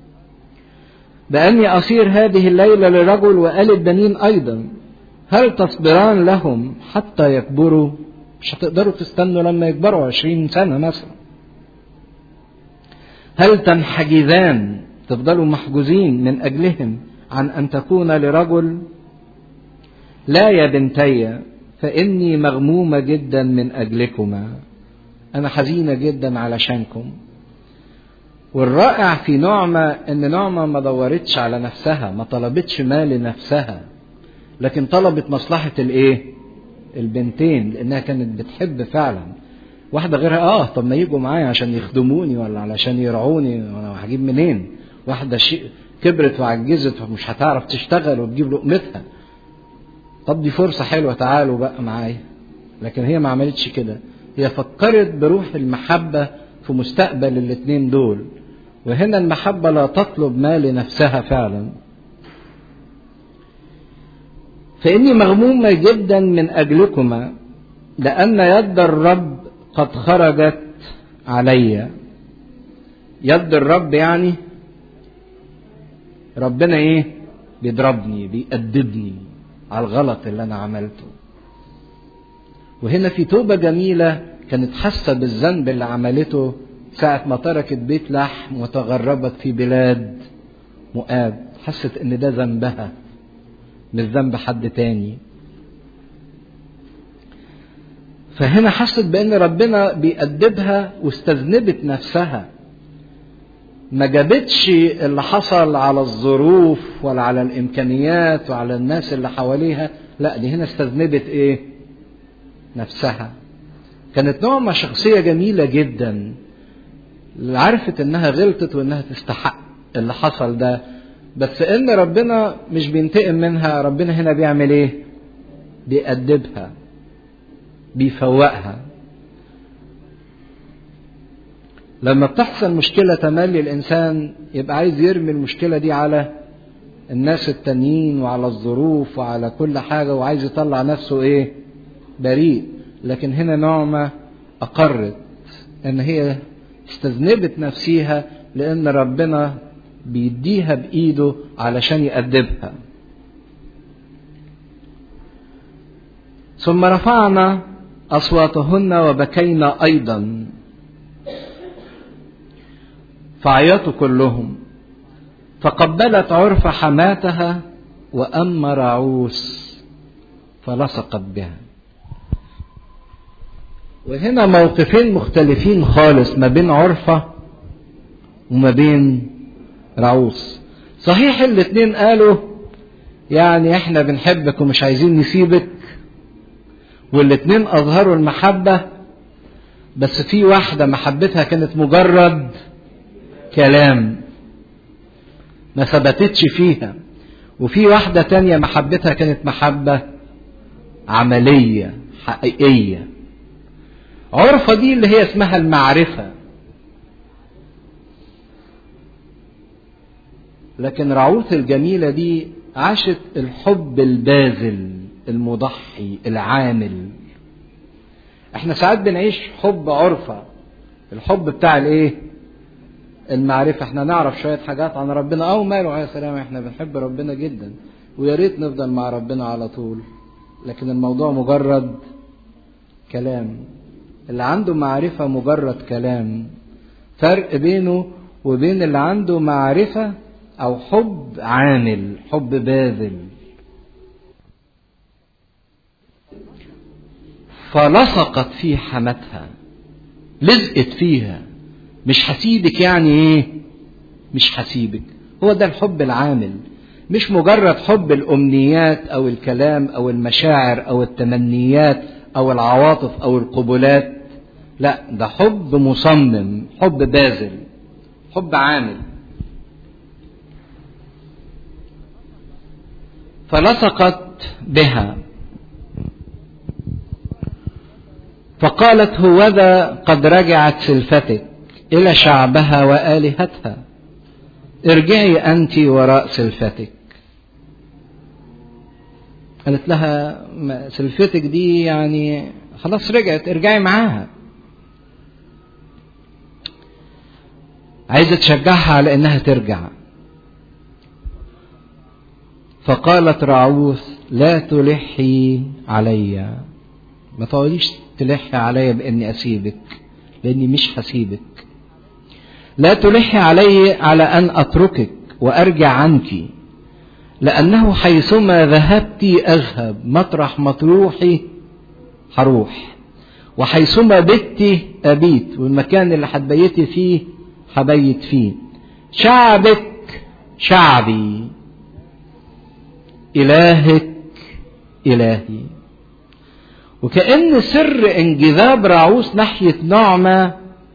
بأني أصير هذه الليلة لرجل وآلد بنين أيضا هل تصبران لهم حتى يكبروا مش هتقدروا تستنوا لما يكبروا عشرين سنة مثلا هل تنحجزان تفضلوا محجوزين من أجلهم عن أن تكون لرجل لا يا بنتي فإني مغمومة جدا من أجلكما أنا حزينة جدا علشانكم والرائع في نعمة إن نعمة ما دورتش على نفسها ما طلبتش مال لنفسها لكن طلبت مصلحة الإيه؟ البنتين لأنها كانت بتحب فعلا واحدة غيرها اه طب ما يجوا معايا عشان يخدموني ولا علشان يرعوني وانا هجيب منين؟ واحدة شيء كبرت وعجزت ومش هتعرف تشتغل وتجيب لقمتها. طب دي فرصة حلوة تعالوا بقى معايا. لكن هي ما عملتش كده. هي فكرت بروح المحبة في مستقبل الاتنين دول. وهنا المحبة لا تطلب ما لنفسها فعلا. فإني مغمومة جدا من أجلكما لأن يد الرب قد خرجت علي يد الرب يعني ربنا ايه بيضربني بيأدبني على الغلط اللي انا عملته وهنا في توبة جميلة كانت حاسة بالذنب اللي عملته ساعة ما تركت بيت لحم وتغربت في بلاد مؤاب حست ان ده ذنبها مش ذنب حد تاني فهنا حست بان ربنا بيأدبها واستذنبت نفسها ما جابتش اللي حصل على الظروف ولا على الامكانيات وعلى الناس اللي حواليها لا دي هنا استذنبت ايه نفسها كانت نوع شخصية جميلة جدا عرفت انها غلطت وانها تستحق اللي حصل ده بس ان ربنا مش بينتقم منها ربنا هنا بيعمل ايه بيأدبها بيفوقها لما بتحصل مشكلة تملي الإنسان يبقى عايز يرمي المشكلة دي على الناس التانيين وعلى الظروف وعلى كل حاجة وعايز يطلع نفسه إيه بريء لكن هنا نعمة أقرت إن هي استذنبت نفسيها لأن ربنا بيديها بإيده علشان يأدبها ثم رفعنا أصواتهن وبكينا أيضا فعيطوا كلهم فقبلت عرف حماتها وأما رعوس فلصقت بها وهنا موقفين مختلفين خالص ما بين عرفة وما بين رعوس صحيح الاتنين قالوا يعني احنا بنحبك ومش عايزين نسيبك والاتنين اظهروا المحبة بس في واحدة محبتها كانت مجرد كلام ما ثبتتش فيها وفي واحدة تانية محبتها كانت محبة عملية حقيقية عرفة دي اللي هي اسمها المعرفة لكن راعوث الجميلة دي عاشت الحب الباذل المضحي العامل احنا ساعات بنعيش حب عرفة الحب بتاع الايه المعرفة احنا نعرف شوية حاجات عن ربنا او ماله يا سلام احنا بنحب ربنا جدا ويا ريت نفضل مع ربنا على طول لكن الموضوع مجرد كلام اللي عنده معرفة مجرد كلام فرق بينه وبين اللي عنده معرفة أو حب عامل حب باذل فلصقت في حمتها لزقت فيها مش هسيبك يعني ايه مش هسيبك هو ده الحب العامل مش مجرد حب الامنيات او الكلام او المشاعر او التمنيات او العواطف او القبلات لا ده حب مصمم حب باذل حب عامل فلصقت بها فقالت هوذا قد رجعت سلفتك الى شعبها والهتها ارجعي انت وراء سلفتك قالت لها سلفتك دي يعني خلاص رجعت ارجعي معاها عايزه تشجعها على انها ترجع فقالت راعوث لا تلحي علي ما تقعديش تلحي علي باني اسيبك لاني مش هسيبك لا تلحي علي على ان اتركك وارجع عنك لانه حيثما ذهبت اذهب مطرح ما تروحي هروح وحيثما بت ابيت والمكان اللي هتبيتي فيه هبيت فيه شعبك شعبي إلهك إلهي وكأن سر انجذاب راعوس ناحية نعمة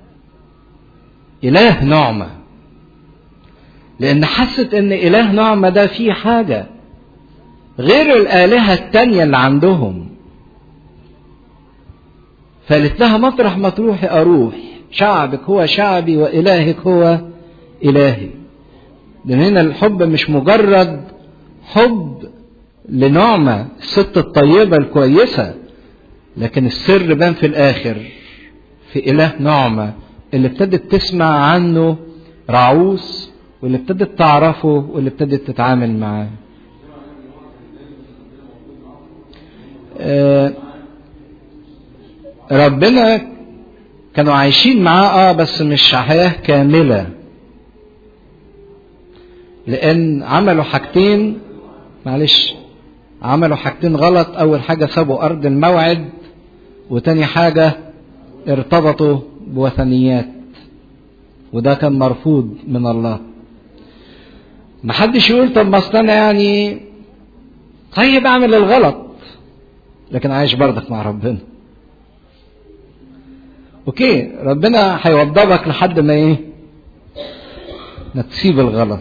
إله نعمة لأن حست إن إله نعمة ده فيه حاجة غير الآلهة التانية اللي عندهم فقالت لها مطرح ما تروحي أروح شعبك هو شعبي وإلهك هو إلهي لأن هنا الحب مش مجرد حب لنعمة الست الطيبة الكويسة لكن السر بان في الآخر في إله نعمة اللي ابتدت تسمع عنه رعوس واللي ابتدت تعرفه واللي ابتدت تتعامل معاه آه ربنا كانوا عايشين معاه اه بس مش حياة كاملة لأن عملوا حاجتين معلش عملوا حاجتين غلط أول حاجة سابوا أرض الموعد وتاني حاجة ارتبطوا بوثنيات وده كان مرفوض من الله محدش يقول طب ما اصل انا يعني طيب اعمل الغلط لكن عايش برضك مع ربنا اوكي ربنا هيوضبك لحد ما ايه ما تسيب الغلط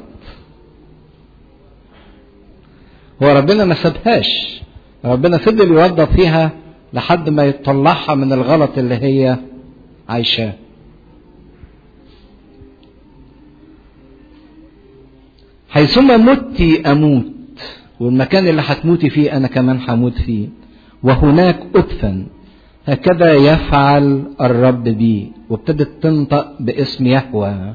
هو ربنا ما سابهاش ربنا فضل يوضب فيها لحد ما يطلعها من الغلط اللي هي عايشاه حيثما مت اموت والمكان اللي هتموتي فيه انا كمان هموت فيه وهناك ادفن هكذا يفعل الرب بي وابتدت تنطق باسم يهوى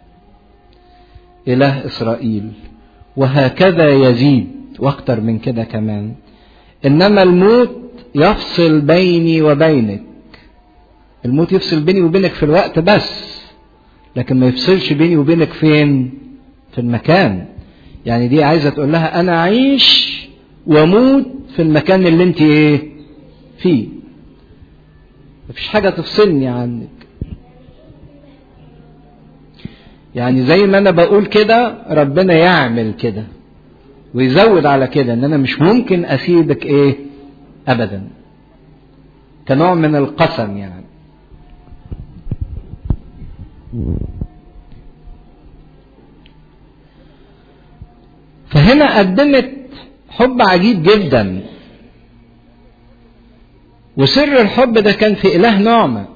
اله اسرائيل وهكذا يزيد واكتر من كده كمان انما الموت يفصل بيني وبينك الموت يفصل بيني وبينك في الوقت بس لكن ما يفصلش بيني وبينك فين في المكان يعني دي عايزه تقول لها انا اعيش واموت في المكان اللي انت ايه فيه مفيش حاجه تفصلني عنك يعني زي ما انا بقول كده ربنا يعمل كده ويزود على كده ان انا مش ممكن اسيبك ايه ابدا كنوع من القسم يعني فهنا قدمت حب عجيب جدا وسر الحب ده كان في اله نعمه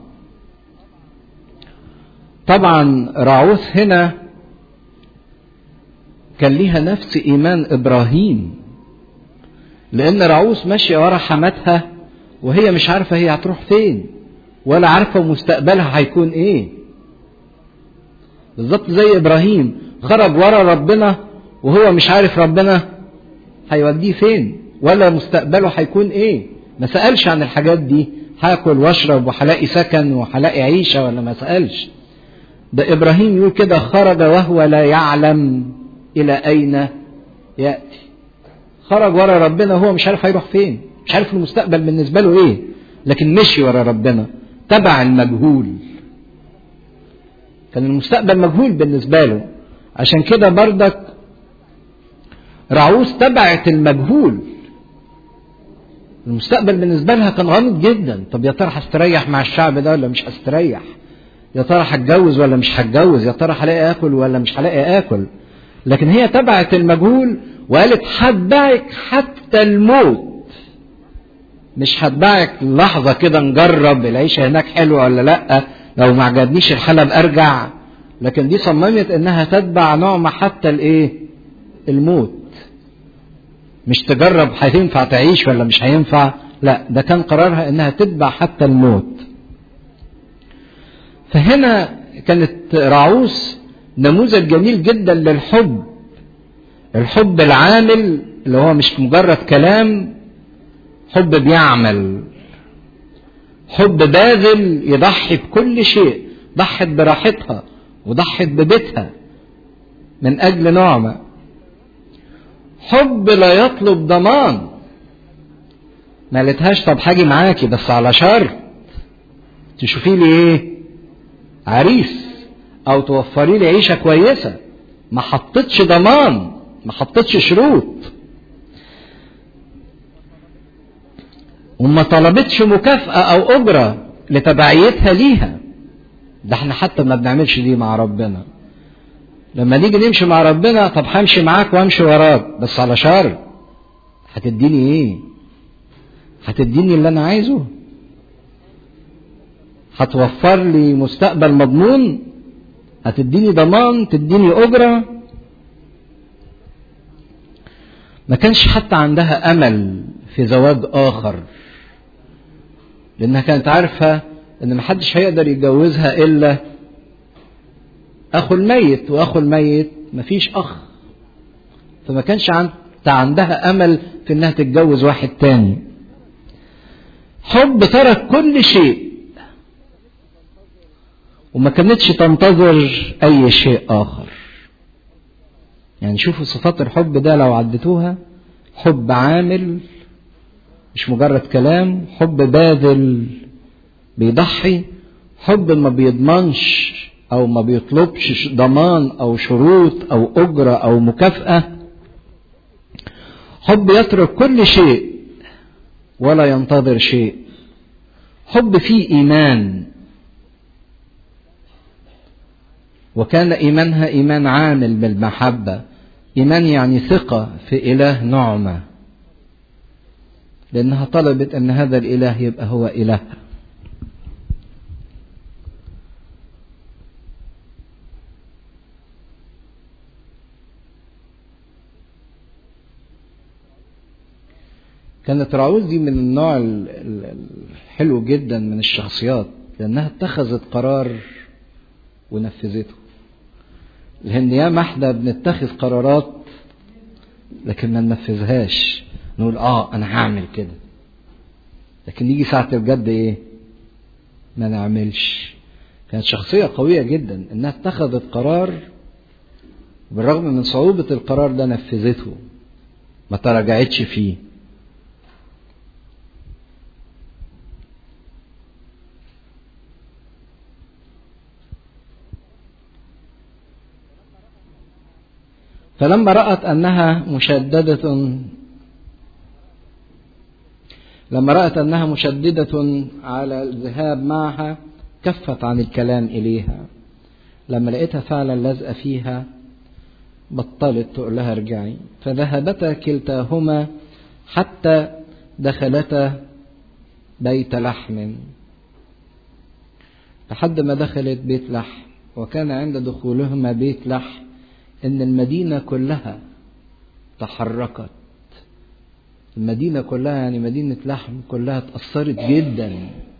طبعا راعوث هنا كان ليها نفس إيمان إبراهيم لأن رعوس ماشية ورا حماتها وهي مش عارفة هي هتروح فين ولا عارفة مستقبلها هيكون إيه بالظبط زي إبراهيم خرج ورا ربنا وهو مش عارف ربنا هيوديه فين ولا مستقبله هيكون إيه ما سألش عن الحاجات دي هاكل واشرب وهلاقي سكن وهلاقي عيشة ولا ما سألش ده إبراهيم يقول كده خرج وهو لا يعلم إلى أين يأتي خرج ورا ربنا وهو مش عارف هيروح فين مش عارف المستقبل بالنسبة له إيه لكن مشي ورا ربنا تبع المجهول كان المستقبل مجهول بالنسبة له عشان كده بردك رعوس تبعت المجهول المستقبل بالنسبة لها كان غامض جدا طب يا ترى هستريح مع الشعب ده ولا مش هستريح يا ترى هتجوز ولا مش هتجوز يا ترى هلاقي اكل ولا مش هلاقي اكل لكن هي تبعت المجهول وقالت هتبعك حتى الموت مش هتبعك لحظة كده نجرب العيشة هناك حلوة ولا لأ لو ما عجبنيش الحلب أرجع لكن دي صممت إنها تتبع نعمة حتى الإيه؟ الموت مش تجرب هينفع تعيش ولا مش هينفع لا ده كان قرارها إنها تتبع حتى الموت فهنا كانت راعوس نموذج جميل جدا للحب الحب العامل اللي هو مش مجرد كلام حب بيعمل حب باذل يضحي بكل شيء ضحت براحتها وضحت ببيتها من اجل نعمه حب لا يطلب ضمان ما قالتهاش طب هاجي معاكي بس على شرط تشوفي لي ايه عريس او توفري لي عيشه كويسه ما حطتش ضمان ما حطتش شروط وما طلبتش مكافأة أو أجرة لتبعيتها ليها ده احنا حتى ما بنعملش دي مع ربنا لما نيجي نمشي مع ربنا طب همشي معاك وامشي وراك بس على شرط هتديني ايه هتديني اللي انا عايزه هتوفر لي مستقبل مضمون هتديني ضمان تديني اجره ما كانش حتى عندها امل في زواج اخر لانها كانت عارفه ان محدش هيقدر يتجوزها الا اخو الميت واخو الميت مفيش اخ فما كانش عندها امل في انها تتجوز واحد تاني حب ترك كل شيء وما كانتش تنتظر اي شيء اخر يعني شوفوا صفات الحب ده لو عدتوها حب عامل مش مجرد كلام حب باذل بيضحي حب ما بيضمنش او ما بيطلبش ضمان او شروط او اجره او مكافاه حب يترك كل شيء ولا ينتظر شيء حب فيه ايمان وكان ايمانها ايمان عامل بالمحبه ايمان يعني ثقه في اله نعمه لانها طلبت ان هذا الاله يبقى هو الهها كانت راعوز دي من النوع الحلو جدا من الشخصيات لانها اتخذت قرار ونفذته لان ياما احنا بنتخذ قرارات لكن ما ننفذهاش نقول اه انا هعمل كده لكن يجي ساعة الجد ايه ما نعملش كانت شخصية قوية جدا انها اتخذت قرار بالرغم من صعوبة القرار ده نفذته ما تراجعتش فيه فلما رأت أنها مشددة لما رأت أنها مشددة على الذهاب معها كفت عن الكلام إليها لما لقيتها فعلا لازقة فيها بطلت تقول لها ارجعي فذهبتا كلتاهما حتى دخلتا بيت لحم لحد ما دخلت بيت لحم وكان عند دخولهما بيت لحم ان المدينة كلها تحركت المدينة كلها يعني مدينة لحم كلها اتأثرت جدا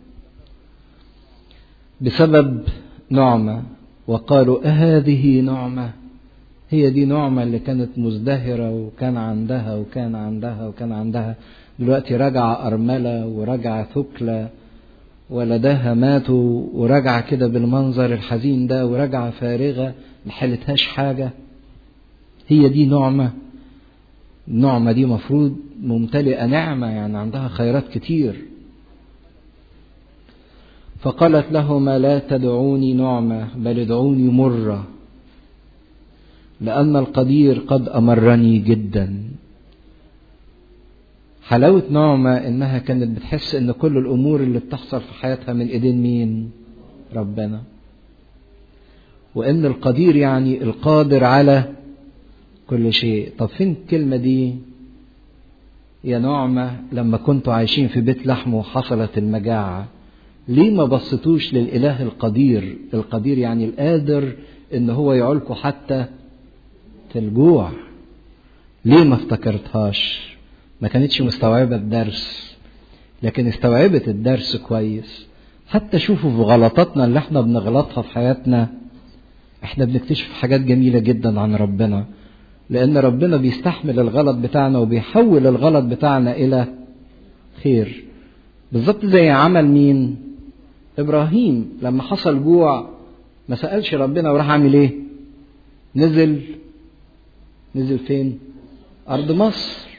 بسبب نعمة وقالوا أهذه نعمة هي دي نعمة اللي كانت مزدهرة وكان عندها وكان عندها وكان عندها دلوقتي راجعة أرملة وراجعة ثكلة ولدها ماتوا وراجعة كده بالمنظر الحزين ده وراجعة فارغة محلتهاش حاجة هي دي نعمة النعمة دي مفروض ممتلئة نعمة يعني عندها خيرات كتير فقالت لهما لا تدعوني نعمة بل ادعوني مرة لأن القدير قد أمرني جدا حلاوة نعمة إنها كانت بتحس إن كل الأمور اللي بتحصل في حياتها من إيدين مين؟ ربنا. وإن القدير يعني القادر على كل شيء. طب فين الكلمة دي؟ يا نعمة لما كنتوا عايشين في بيت لحم وحصلت المجاعة ليه ما بصيتوش للإله القدير؟ القدير يعني القادر إن هو يعولكوا حتى في الجوع. ليه ما افتكرتهاش؟ ما كانتش مستوعبة الدرس لكن استوعبت الدرس كويس حتى شوفوا في غلطاتنا اللي احنا بنغلطها في حياتنا احنا بنكتشف حاجات جميلة جدا عن ربنا لأن ربنا بيستحمل الغلط بتاعنا وبيحول الغلط بتاعنا إلى خير بالظبط زي عمل مين إبراهيم لما حصل جوع ما سألش ربنا وراح عامل إيه نزل نزل فين أرض مصر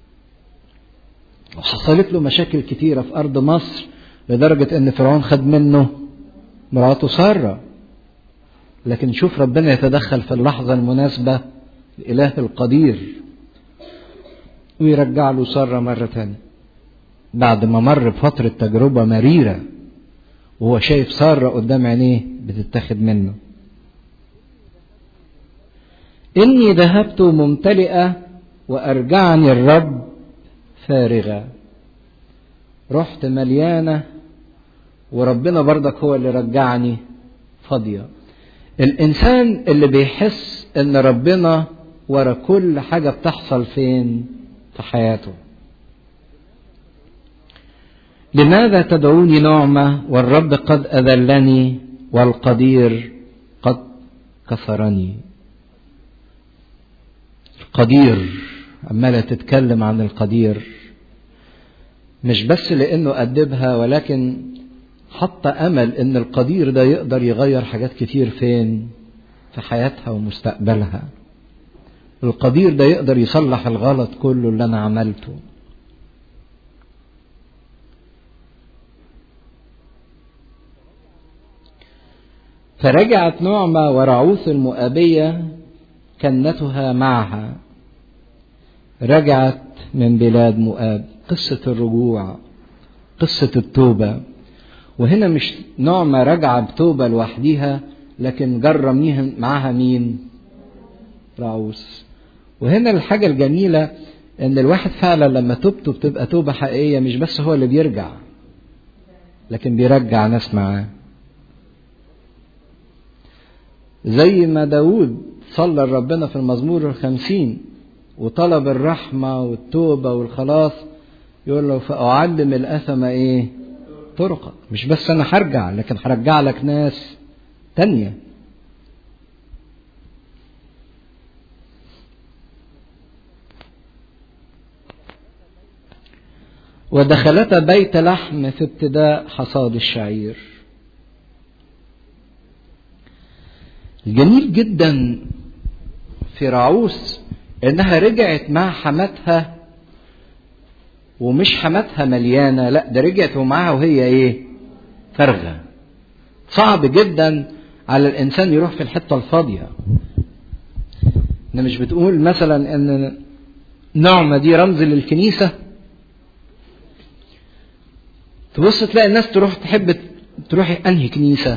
وحصلت له مشاكل كتيرة في أرض مصر لدرجة إن فرعون خد منه مراته سارة لكن شوف ربنا يتدخل في اللحظة المناسبة الإله القدير ويرجع له سارة مرة تانية بعد ما مر بفترة تجربة مريرة وهو شايف سارة قدام عينيه بتتاخد منه إني ذهبت ممتلئة وأرجعني الرب فارغة رحت مليانة وربنا برضك هو اللي رجعني فاضية الإنسان اللي بيحس إن ربنا ورا كل حاجة بتحصل فين في حياته لماذا تدعوني نعمة والرب قد أذلني والقدير قد كسرني القدير عمالة تتكلم عن القدير مش بس لانه أدبها ولكن حط امل ان القدير ده يقدر يغير حاجات كتير فين في حياتها ومستقبلها القدير ده يقدر يصلح الغلط كله اللي انا عملته فرجعت نعمة ورعوث المؤابية كنتها معها رجعت من بلاد مؤاب قصة الرجوع قصة التوبة وهنا مش نعمة راجعة بتوبة لوحديها لكن جرى معاها مين رعوس وهنا الحاجة الجميلة ان الواحد فعلا لما توبته بتبقى توبة حقيقية مش بس هو اللي بيرجع لكن بيرجع ناس معاه زي ما داود صلى لربنا في المزمور الخمسين وطلب الرحمة والتوبة والخلاص يقول له فأعلم الأثم إيه طرقك مش بس أنا هرجع لكن هرجع لك ناس تانية ودخلتا بيت لحم في ابتداء حصاد الشعير الجميل جدا في راعوس انها رجعت مع حماتها ومش حماتها مليانة لا ده رجعت ومعاها وهي ايه فارغة صعب جدا على الانسان يروح في الحتة الفاضية انا مش بتقول مثلا ان نعمة دي رمز للكنيسة تبص تلاقي الناس تروح تحب تروح انهي كنيسة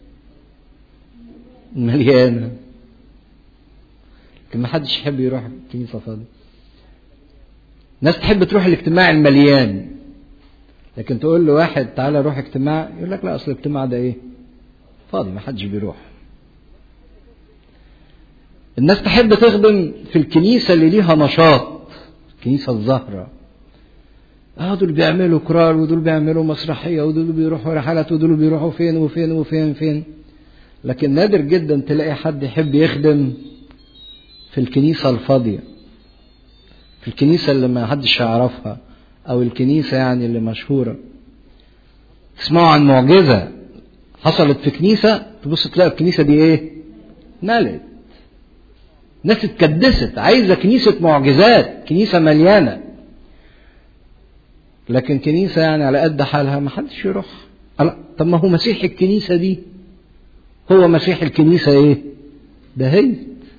مليانة لكن ما حدش يحب يروح كنيسة فاضية ناس تحب تروح الاجتماع المليان لكن تقول له واحد تعالى روح اجتماع يقول لك لا اصل الاجتماع ده ايه فاضي ما حدش بيروح الناس تحب تخدم في الكنيسة اللي ليها نشاط الكنيسة الزهرة اه دول بيعملوا كرار ودول بيعملوا مسرحية ودول بيروحوا رحلات ودول بيروحوا فين وفين وفين فين لكن نادر جدا تلاقي حد يحب يخدم في الكنيسة الفاضية في الكنيسة اللي ما حدش يعرفها أو الكنيسة يعني اللي مشهورة تسمعوا عن معجزة حصلت في كنيسة تبص تلاقي الكنيسة دي إيه؟ ملت ناس اتكدست عايزة كنيسة معجزات كنيسة مليانة لكن كنيسة يعني على قد حالها ما حدش يروح طب ما هو مسيح الكنيسة دي هو مسيح الكنيسة ايه ده هي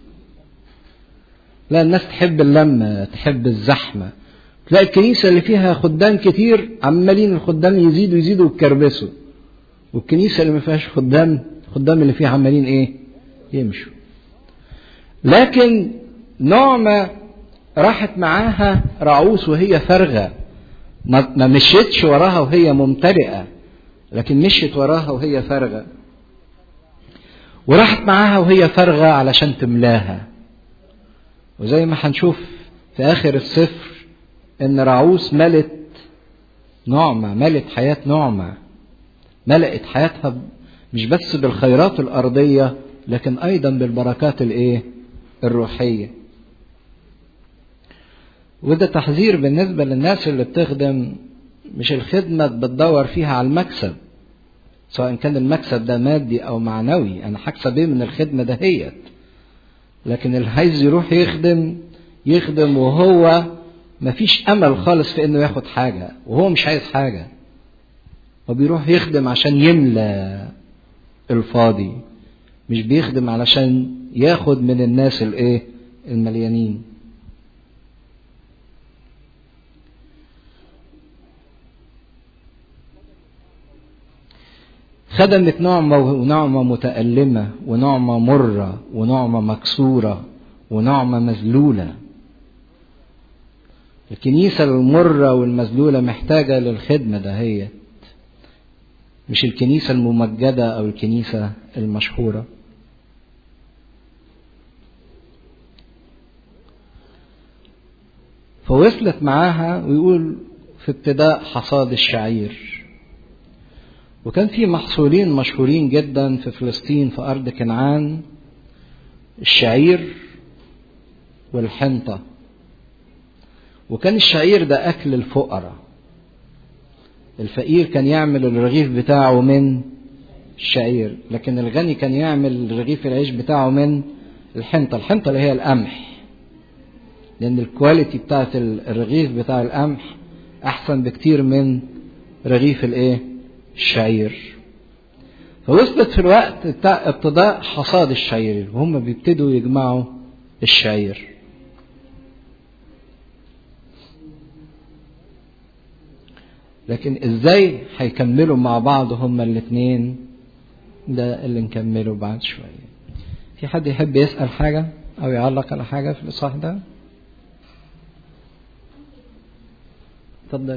لا الناس تحب اللمة تحب الزحمة تلاقي الكنيسة اللي فيها خدام كتير عمالين الخدام يزيدوا يزيدوا ويكربسوا والكنيسة اللي ما فيهاش خدام الخدام اللي فيها عمالين ايه يمشوا لكن نعمة راحت معاها رعوس وهي فارغة ما مشيتش وراها وهي ممتلئة لكن مشيت وراها وهي فارغة وراحت معاها وهي فارغة علشان تملاها وزي ما هنشوف في آخر السفر إن رعوس ملت نعمة ملت حياة نعمة ملأت حياتها مش بس بالخيرات الأرضية لكن أيضا بالبركات الإيه؟ الروحية. وده تحذير بالنسبة للناس اللي بتخدم مش الخدمة بتدور فيها على المكسب سواء كان المكسب ده مادي أو معنوي أنا هكسب إيه من الخدمة دهيت لكن اللي عايز يروح يخدم يخدم وهو مفيش أمل خالص في إنه ياخد حاجة وهو مش عايز حاجة وبيروح يخدم عشان يملى الفاضي مش بيخدم علشان ياخد من الناس الايه المليانين خدمت نعمة ونعمة متألمة ونعمة مرة ونعمة مكسورة ونعمة مذلولة الكنيسة المرة والمذلولة محتاجة للخدمة دهيت مش الكنيسة الممجدة أو الكنيسة المشهورة فوصلت معاها ويقول في ابتداء حصاد الشعير وكان في محصولين مشهورين جدا في فلسطين في أرض كنعان الشعير والحنطة وكان الشعير ده أكل الفقراء الفقير كان يعمل الرغيف بتاعه من الشعير لكن الغني كان يعمل رغيف العيش بتاعه من الحنطة الحنطة اللي هي القمح لأن الكواليتي بتاعت الرغيف بتاع القمح أحسن بكتير من رغيف الإيه؟ الشعير. فوصلت في الوقت بتاع ابتداء حصاد الشعير وهم بيبتدوا يجمعوا الشعير. لكن ازاي هيكملوا مع بعض هما الاثنين ده اللي نكمله بعد شويه. في حد يحب يسأل حاجة أو يعلق على حاجة في الإصحاح ده؟ اتفضل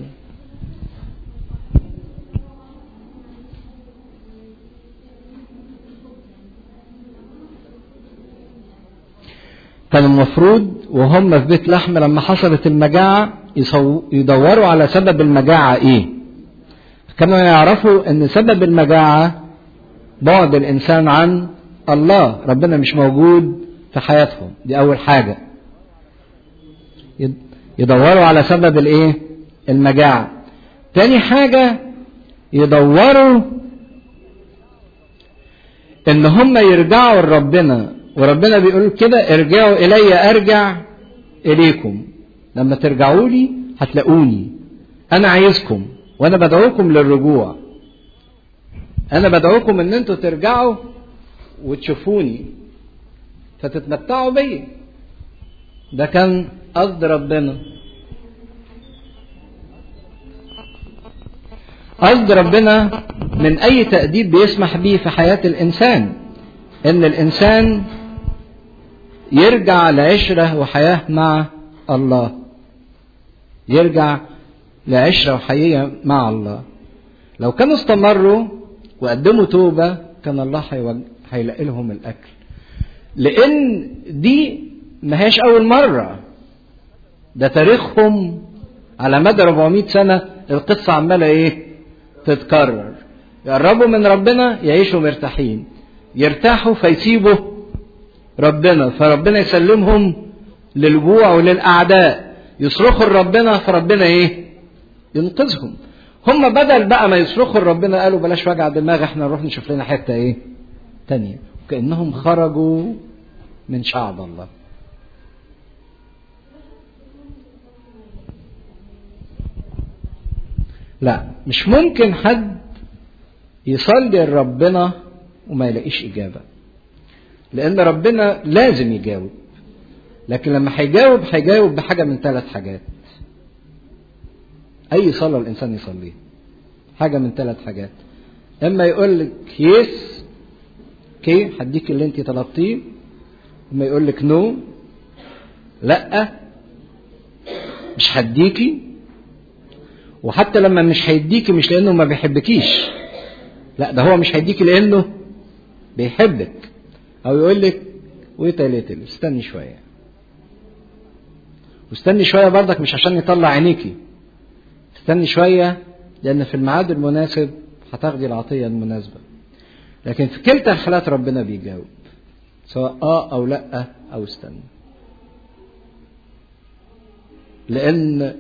كان المفروض وهم في بيت لحم لما حصلت المجاعة يدوروا على سبب المجاعة ايه كانوا يعرفوا ان سبب المجاعة بعد الانسان عن الله ربنا مش موجود في حياتهم دي اول حاجة يدوروا على سبب الايه المجاعة تاني حاجة يدوروا ان هم يرجعوا لربنا وربنا بيقول كده ارجعوا الي ارجع اليكم لما ترجعوا لي هتلاقوني انا عايزكم وانا بدعوكم للرجوع انا بدعوكم ان انتوا ترجعوا وتشوفوني فتتمتعوا بيا ده كان قصد ربنا قصد ربنا من اي تأديب بيسمح به في حياة الانسان ان الانسان يرجع لعشرة وحياة مع الله يرجع لعشرة وحياة مع الله لو كانوا استمروا وقدموا توبة كان الله هيلاقي لهم الأكل لان دي ما هيش اول مره ده تاريخهم على مدى 400 سنه القصه عماله ايه تتكرر يقربوا من ربنا يعيشوا مرتاحين يرتاحوا فيسيبوا ربنا فربنا يسلمهم للجوع وللاعداء يصرخوا لربنا فربنا ايه ينقذهم هم بدل بقى ما يصرخوا لربنا قالوا بلاش وجع دماغ احنا نروح نشوف لنا حته ايه تانية كانهم خرجوا من شعب الله لا مش ممكن حد يصلي لربنا وما يلاقيش إجابة لأن ربنا لازم يجاوب لكن لما هيجاوب هيجاوب بحاجة من ثلاث حاجات أي صلاة الإنسان يصليها حاجة من ثلاث حاجات إما يقول لك يس كي هديك اللي أنت طلبتيه إما يقول لك نو لأ مش هديكي وحتى لما مش هيديكي مش لأنه ما بيحبكيش لا ده هو مش هيديكي لأنه بيحبك أو يقول لك ويت ليتل استني شوية واستني شوية برضك مش عشان يطلع عينيكي استني شوية لأن في الميعاد المناسب هتاخدي العطية المناسبة لكن في كلتا الحالات ربنا بيجاوب سواء اه او لا او استنى لان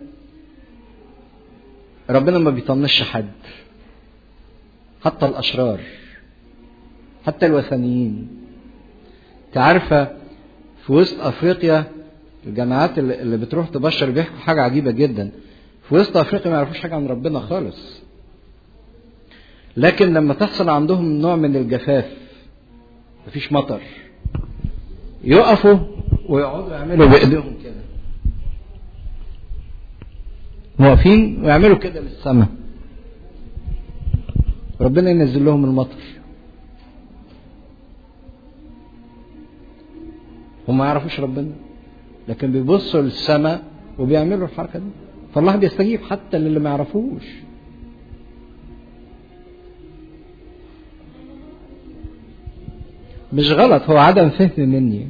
ربنا ما بيطنش حد حتى الاشرار حتى الوثنيين انت عارفه في وسط افريقيا الجامعات اللي بتروح تبشر بيحكوا حاجه عجيبه جدا في وسط افريقيا ما يعرفوش حاجه عن ربنا خالص لكن لما تحصل عندهم نوع من الجفاف مفيش مطر يقفوا ويقعدوا يعملوا بايديهم كده واقفين ويعملوا كده للسماء ربنا ينزل لهم المطر هم ما يعرفوش ربنا لكن بيبصوا للسماء وبيعملوا الحركه دي فالله بيستجيب حتى للي ما يعرفوش مش غلط هو عدم فهم مني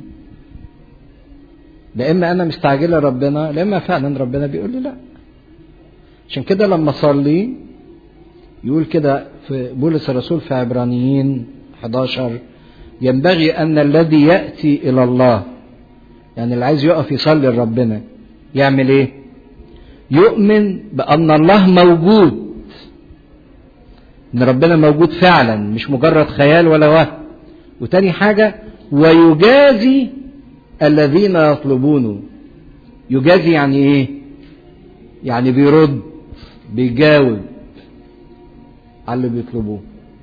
لا اما انا مستعجله ربنا لا اما فعلا ربنا بيقول لي لا عشان كده لما اصلي يقول كده في بولس الرسول في عبرانيين 11 ينبغي ان الذي ياتي الى الله يعني اللي عايز يقف يصلي لربنا يعمل ايه يؤمن بان الله موجود ان ربنا موجود فعلا مش مجرد خيال ولا وهم وتاني حاجة ويجازي الذين يطلبونه يجازي يعني ايه يعني بيرد بيجاوب على اللي بيطلبوه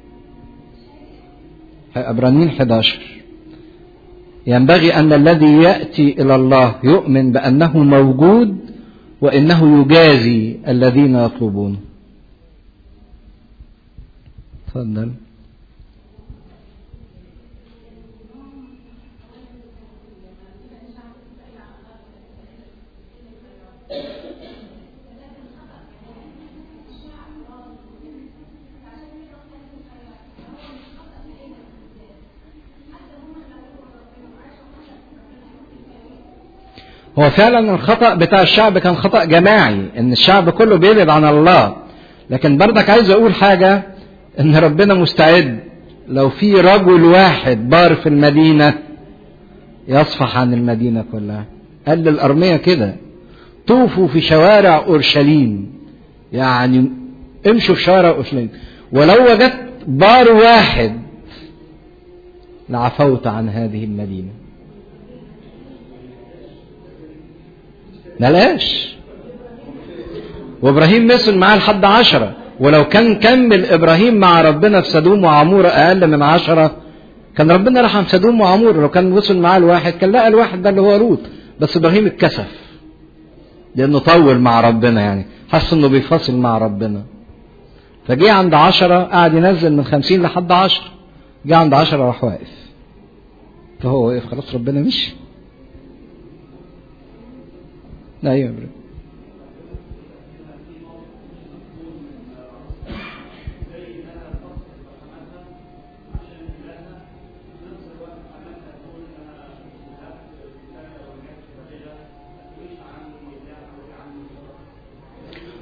عبرانيين 11 ينبغي أن الذي يأتي إلى الله يؤمن بأنه موجود وإنه يجازي الذين يطلبونه تفضل هو فعلا الخطأ بتاع الشعب كان خطأ جماعي ان الشعب كله بيبعد عن الله لكن برضك عايز اقول حاجة ان ربنا مستعد لو في رجل واحد بار في المدينة يصفح عن المدينة كلها قال للأرمية كده طوفوا في شوارع أورشليم يعني امشوا في شوارع أورشليم ولو وجدت بار واحد لعفوت عن هذه المدينه ملاش وابراهيم مثل معاه لحد عشرة ولو كان كمل ابراهيم مع ربنا في سدوم وعمورة اقل من عشرة كان ربنا رحم سدوم وعمورة لو كان وصل معاه الواحد كان لقى الواحد ده اللي هو لوط بس ابراهيم اتكسف لانه طول مع ربنا يعني حس انه بيفاصل مع ربنا فجه عند عشرة قعد ينزل من خمسين لحد عشرة جه عند عشرة راح واقف فهو واقف خلاص ربنا مشي ايوه يا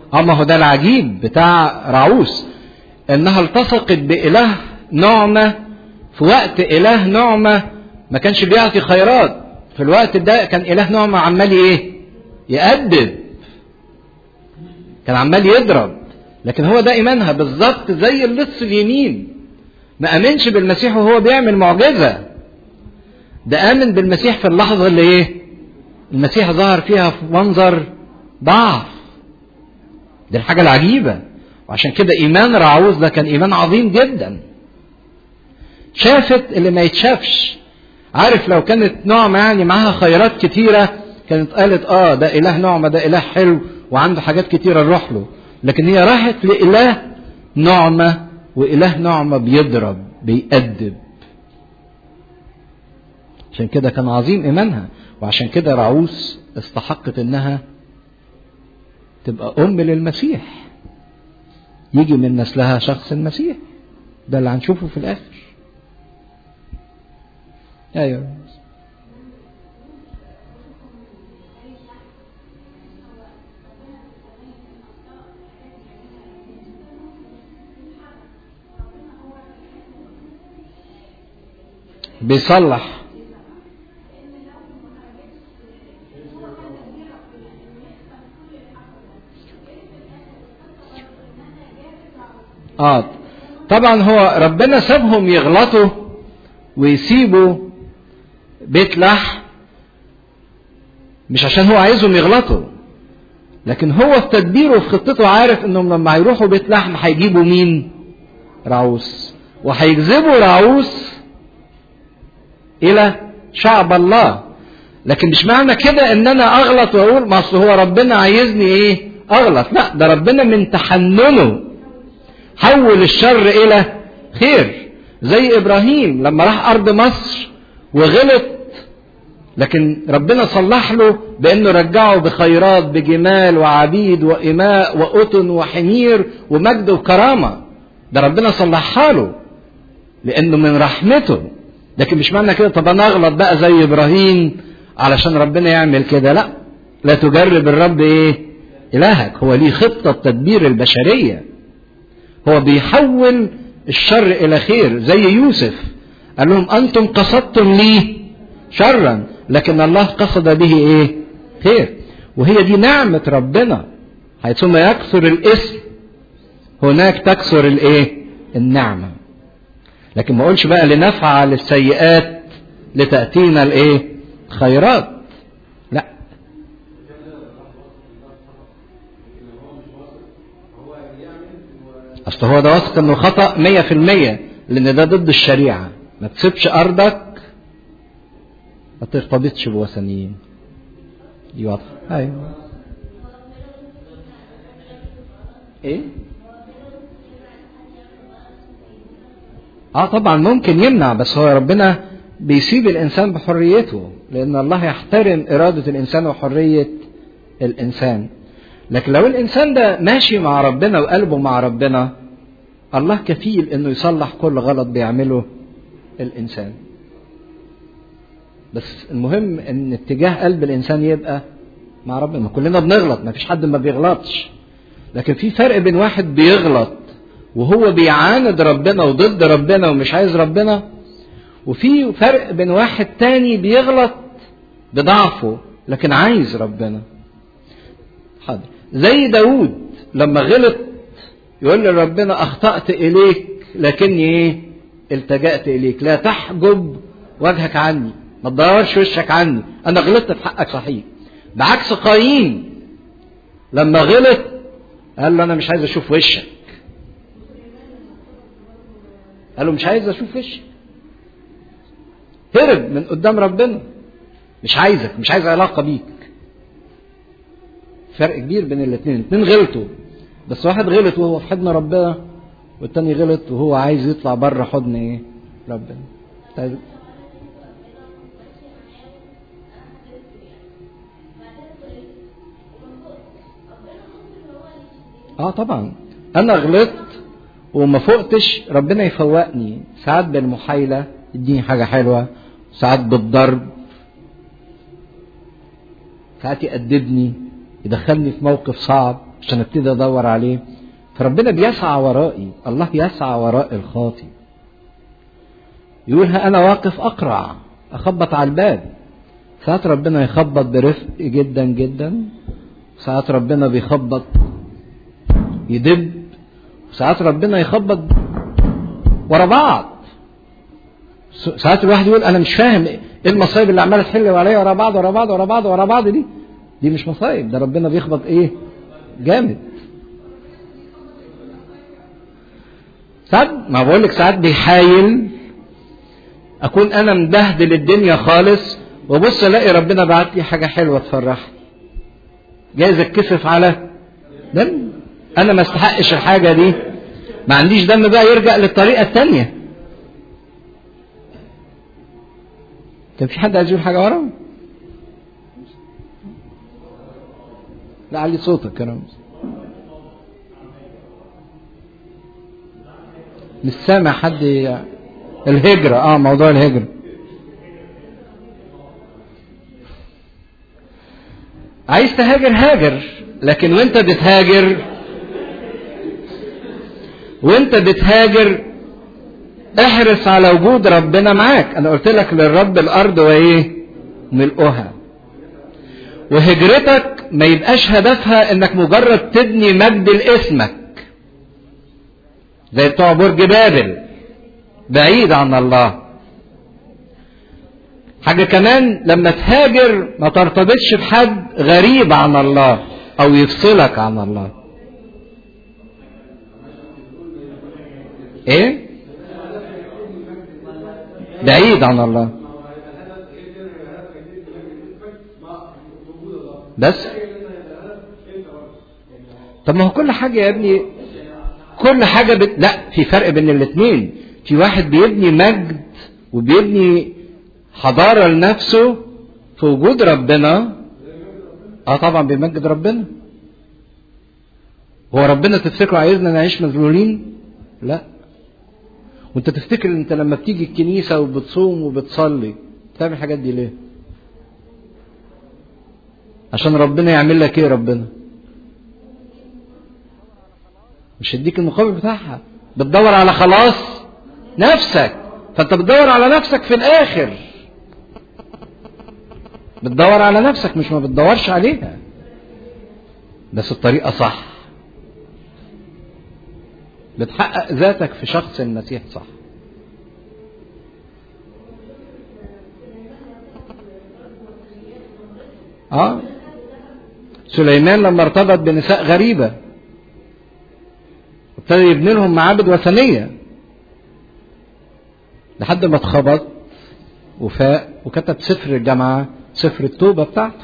اه ما هو ده العجيب بتاع راعوس انها التصقت باله نعمه في وقت اله نعمه ما كانش بيعطي خيرات في الوقت ده كان اله نعمه عمال ايه يأدب كان عمال يضرب لكن هو ده ايمانها بالظبط زي اللص اليمين ما امنش بالمسيح وهو بيعمل معجزه ده امن بالمسيح في اللحظه اللي ايه المسيح ظهر فيها في منظر ضعف دي الحاجه العجيبه وعشان كده ايمان راعوز ده كان ايمان عظيم جدا شافت اللي ما يتشافش عارف لو كانت نعمة يعني معاها خيرات كتيرة كانت قالت اه ده اله نعمة ده اله حلو وعنده حاجات كتيرة نروح له لكن هي راحت لإله نعمة وإله نعمة بيضرب بيأدب عشان كده كان عظيم إيمانها وعشان كده راعوس استحقت إنها تبقى أم للمسيح يجي من نسلها شخص المسيح ده اللي هنشوفه في الآخر أيوه بيصلح اه طبعا هو ربنا سابهم يغلطوا ويسيبوا بيت لحم مش عشان هو عايزهم يغلطوا لكن هو في تدبيره وفي خطته عارف انهم لما هيروحوا بيت لحم هيجيبوا مين راعوس وهيجذبوا راعوس الى شعب الله لكن مش معنى كده ان انا اغلط واقول ما اصل هو ربنا عايزني ايه اغلط لا ده ربنا من تحننه حول الشر الى خير زي ابراهيم لما راح ارض مصر وغلط لكن ربنا صلح له بانه رجعه بخيرات بجمال وعبيد واماء وقطن وحمير ومجد وكرامه ده ربنا صلحها له لانه من رحمته لكن مش معنى كده طب انا اغلط بقى زي ابراهيم علشان ربنا يعمل كده لا لا تجرب الرب ايه الهك هو ليه خطه تدبير البشريه هو بيحول الشر الى خير زي يوسف قال لهم انتم قصدتم لي شرا لكن الله قصد به ايه خير وهي دي نعمه ربنا حيثما يكثر الاسم هناك تكثر الايه النعمه لكن ما اقولش بقى لنفعل السيئات لتأتينا الايه خيرات لا اصل هو ده واثق انه خطأ مية في المية لان ده ضد الشريعة ما تسيبش ارضك ما ترتبطش بوثنيين دي واضحة ايوه ايه اه طبعا ممكن يمنع بس هو ربنا بيسيب الانسان بحريته لان الله يحترم اراده الانسان وحريه الانسان لكن لو الانسان ده ماشي مع ربنا وقلبه مع ربنا الله كفيل انه يصلح كل غلط بيعمله الانسان بس المهم ان اتجاه قلب الانسان يبقى مع ربنا كلنا بنغلط ما فيش حد ما بيغلطش لكن في فرق بين واحد بيغلط وهو بيعاند ربنا وضد ربنا ومش عايز ربنا وفي فرق بين واحد تاني بيغلط بضعفه لكن عايز ربنا حاضر زي داود لما غلط يقول لربنا اخطأت اليك لكني ايه التجأت اليك لا تحجب وجهك عني ما تدورش وشك عني انا غلطت في حقك صحيح بعكس قايين لما غلط قال له انا مش عايز اشوف وشك قال له مش عايز اشوف وشك هرب من قدام ربنا مش عايزك مش عايز علاقة بيك فرق كبير بين الاثنين الاثنين غلطوا بس واحد غلط وهو في حضن ربنا والتاني غلط وهو عايز يطلع بره حضن ايه ربنا طيب اه طبعا انا غلطت وما فقتش ربنا يفوقني ساعات بالمحايله يديني حاجه حلوه ساعات بالضرب ساعات يأدبني يدخلني في موقف صعب عشان ابتدي ادور عليه فربنا بيسعى ورائي الله يسعى وراء الخاطي يقول ها انا واقف اقرع اخبط على الباب ساعات ربنا يخبط برفق جدا جدا ساعات ربنا بيخبط يدب ساعات ربنا يخبط ورا بعض ساعات الواحد يقول انا مش فاهم ايه المصايب اللي عماله تحل عليا ورا بعض ورا بعض ورا بعض ورا بعض دي دي مش مصايب ده ربنا بيخبط ايه جامد ساعات ما بقول لك ساعات بيحايل اكون انا مبهدل الدنيا خالص وبص الاقي ربنا بعت لي حاجه حلوه تفرحني جايز اتكسف على دم انا ما استحقش الحاجه دي ما عنديش دم بقى يرجع للطريقه الثانيه كان في حد عايز يقول حاجه ورا لا علي صوتك يا رمز مش سامع حد ي... الهجرة اه موضوع الهجرة عايز تهاجر هاجر لكن وانت بتهاجر وانت بتهاجر احرص على وجود ربنا معاك انا قلت لك للرب الارض وايه ملؤها وهجرتك ما يبقاش هدفها انك مجرد تبني مجد لاسمك زي بتوع برج بابل بعيد عن الله حاجة كمان لما تهاجر ما ترتبطش بحد غريب عن الله او يفصلك عن الله ايه بعيد عن الله بس طب ما هو كل حاجة يا ابني كل حاجة بت... لا في فرق بين الاثنين في واحد بيبني مجد وبيبني حضارة لنفسه في وجود ربنا اه طبعا بيمجد ربنا هو ربنا تفتكروا عايزنا نعيش مذلولين لا وانت تفتكر انت لما بتيجي الكنيسة وبتصوم وبتصلي بتعمل الحاجات دي ليه عشان ربنا يعمل لك ايه ربنا مش يديك المقابل بتاعها بتدور على خلاص نفسك فانت بتدور على نفسك في الاخر بتدور على نفسك مش ما بتدورش عليها بس الطريقة صح بتحقق ذاتك في شخص المسيح صح اه سليمان لما ارتبط بنساء غريبة ابتدى يبني لهم معابد وثنية لحد ما اتخبط وفاق وكتب سفر الجامعة سفر التوبة بتاعته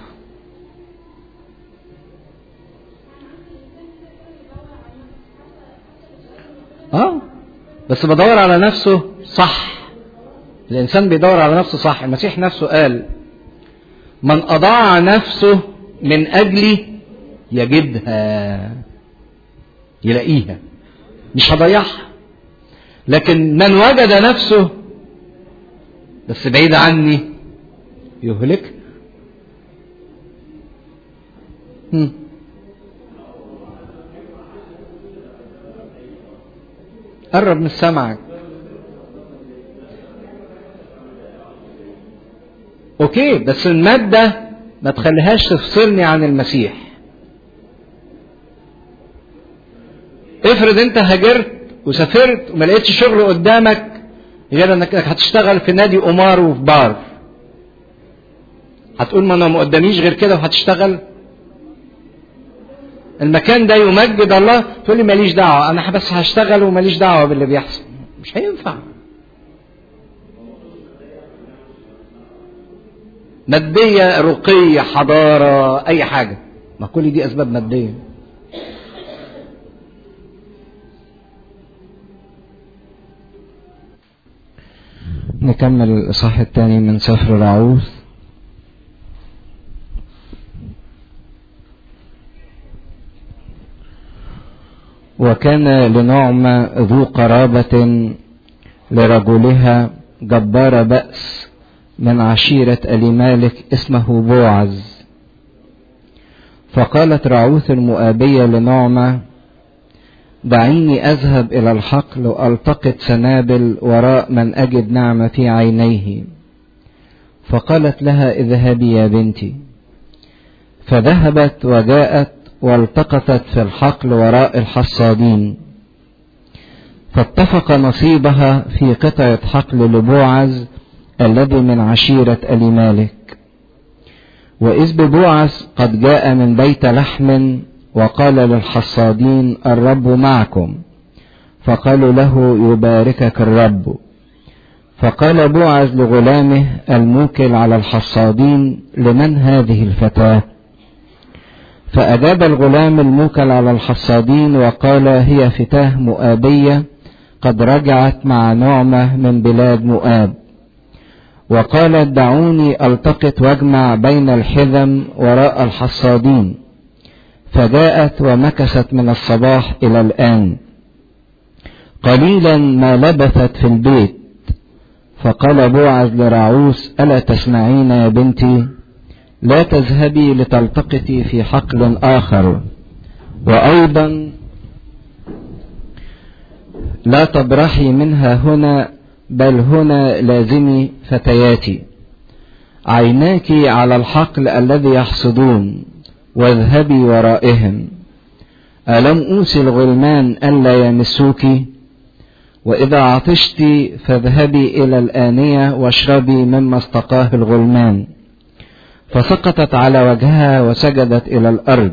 اه بس بدور على نفسه صح الانسان بيدور على نفسه صح المسيح نفسه قال من اضاع نفسه من اجلي يجدها يلاقيها مش هضيعها لكن من وجد نفسه بس بعيد عني يهلك هم. قرب من سمعك اوكي بس المادة ما تخليهاش تفصلني عن المسيح افرض انت هاجرت وسافرت وما لقيتش شغل قدامك غير انك هتشتغل في نادي قمار وفي بار هتقول ما انا ما قداميش غير كده وهتشتغل المكان ده يمجد الله تقول لي ماليش دعوه انا بس هشتغل وماليش دعوه باللي بيحصل مش هينفع ماديه رقيه حضاره اي حاجه ما كل دي اسباب ماديه نكمل الإصحاح الثاني من سفر رعوث وكان لنعمة ذو قرابة لرجلها جبار بأس من عشيرة ألي مالك اسمه بوعز فقالت رعوث المؤابية لنعمة دعيني أذهب إلى الحقل وألتقط سنابل وراء من أجد نعمة في عينيه فقالت لها اذهبي يا بنتي فذهبت وجاءت والتقطت في الحقل وراء الحصادين فاتفق نصيبها في قطعة حقل لبوعز الذي من عشيرة أليمالك وإذ ببوعز قد جاء من بيت لحم وقال للحصادين الرب معكم فقالوا له يباركك الرب فقال بوعز لغلامه الموكل على الحصادين لمن هذه الفتاة فأجاب الغلام الموكل على الحصادين وقال هي فتاة مؤابية قد رجعت مع نعمة من بلاد مؤاب وقالت دعوني التقط واجمع بين الحزم وراء الحصادين فجاءت ومكثت من الصباح الى الان قليلا ما لبثت في البيت فقال بوعز لرعوس الا تسمعين يا بنتي لا تذهبي لتلتقطي في حقل اخر وايضا لا تبرحي منها هنا بل هنا لازمي فتياتي عيناك على الحقل الذي يحصدون واذهبي ورائهم ألم أوصي الغلمان ألا يمسوك وإذا عطشت فاذهبي إلى الآنية واشربي مما استقاه الغلمان فسقطت على وجهها وسجدت إلى الأرض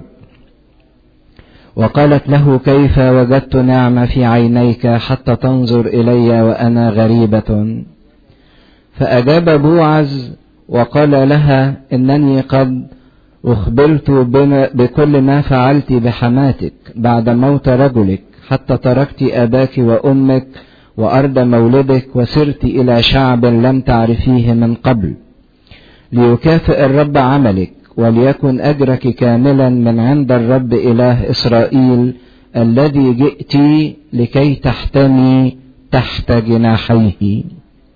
وقالت له كيف وجدت نعمة في عينيك حتى تنظر إلي وأنا غريبة فأجاب بوعز وقال لها إنني قد أخبرت بكل ما فعلت بحماتك بعد موت رجلك حتى تركت أباك وأمك وأرض مولدك وسرت إلى شعب لم تعرفيه من قبل ليكافئ الرب عملك وليكن أجرك كاملا من عند الرب إله إسرائيل الذي جئت لكي تحتمي تحت جناحيه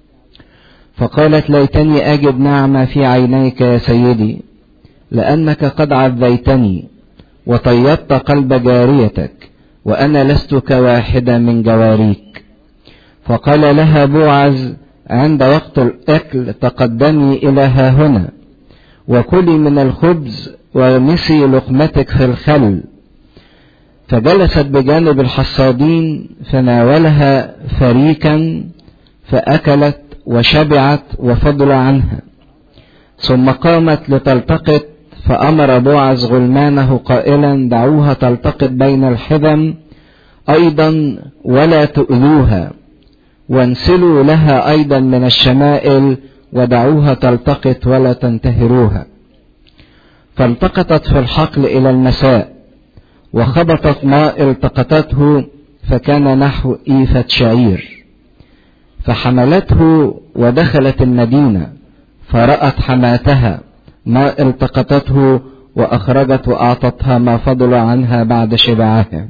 فقالت ليتني أجد نعمة في عينيك يا سيدي لأنك قد عذيتني وطيبت قلب جاريتك وأنا لست كواحدة من جواريك فقال لها بوعز عند وقت الأكل تقدمي إلى ها هنا وكلي من الخبز ومسي لقمتك في الخل فجلست بجانب الحصادين فناولها فريكا فأكلت وشبعت وفضل عنها ثم قامت لتلتقط فأمر بوعز غلمانه قائلا دعوها تلتقط بين الحزم أيضا ولا تؤذوها وانسلوا لها أيضا من الشمائل ودعوها تلتقط ولا تنتهروها فالتقطت في الحقل إلى المساء وخبطت ماء التقطته فكان نحو إيفة شعير فحملته ودخلت المدينة فرأت حماتها ما التقطته وأخرجت وأعطتها ما فضل عنها بعد شبعها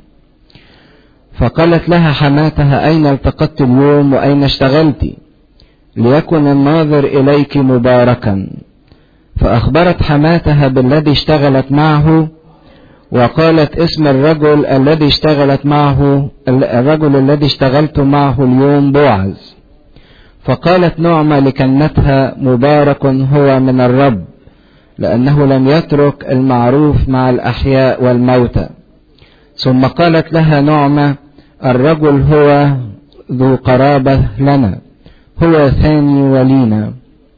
فقالت لها حماتها أين التقطت اليوم وأين اشتغلت ليكن الناظر إليك مباركا فأخبرت حماتها بالذي اشتغلت معه وقالت اسم الرجل الذي اشتغلت معه الرجل الذي اشتغلت معه اليوم بوعز فقالت نعمة لكنتها مبارك هو من الرب لأنه لم يترك المعروف مع الأحياء والموتى ثم قالت لها نعمة الرجل هو ذو قرابة لنا هو ثاني ولينا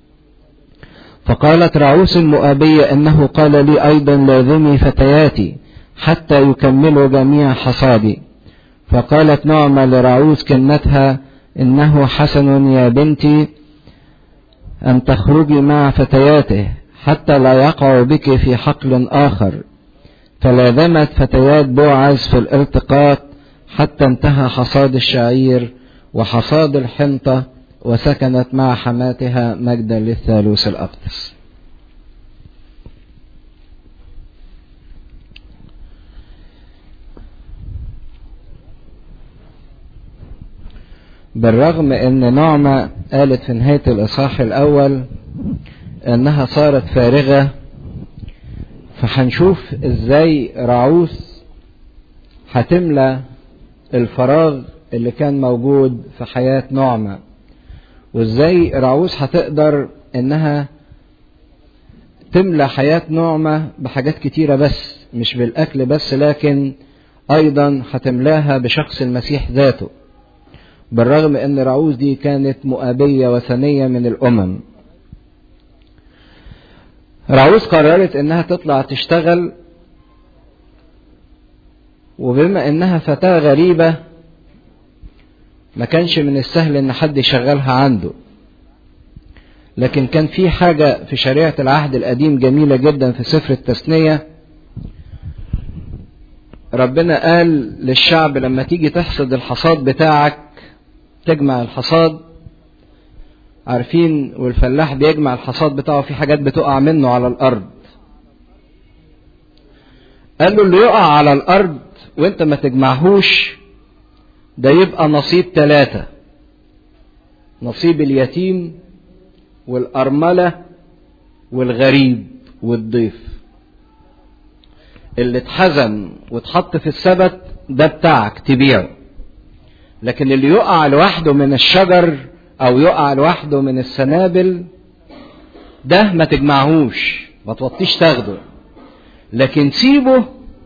فقالت رعوس المؤابية إنه قال لي أيضا لازمي فتياتي حتى يكملوا جميع حصادي فقالت نعمة لرعوس كنتها إنه حسن يا بنتي أن تخرجي مع فتياته حتى لا يقع بك في حقل آخر فلازمت فتيات بوعز في الالتقاط حتى انتهى حصاد الشعير وحصاد الحنطة وسكنت مع حماتها مجدا للثالوث الأقدس بالرغم ان نعمة قالت في نهاية الاصحاح الاول انها صارت فارغة فهنشوف ازاي راعوس هتملى الفراغ اللي كان موجود في حياة نعمة وازاي راعوس هتقدر انها تملى حياة نعمة بحاجات كتيرة بس مش بالأكل بس لكن أيضا هتملاها بشخص المسيح ذاته بالرغم أن راعوس دي كانت مؤابية وثنية من الأمم راعوس قررت أنها تطلع تشتغل وبما أنها فتاة غريبة ما كانش من السهل أن حد يشغلها عنده لكن كان في حاجة في شريعة العهد القديم جميلة جدا في سفر التثنية ربنا قال للشعب لما تيجي تحصد الحصاد بتاعك تجمع الحصاد عارفين والفلاح بيجمع الحصاد بتاعه في حاجات بتقع منه على الأرض قال له اللي يقع على الأرض وانت ما تجمعهوش ده يبقى نصيب ثلاثة نصيب اليتيم والأرملة والغريب والضيف اللي اتحزم واتحط في السبت ده بتاعك تبيعه لكن اللي يقع لوحده من الشجر او يقع لوحده من السنابل ده ما تجمعهوش ما توطيش تاخده لكن سيبه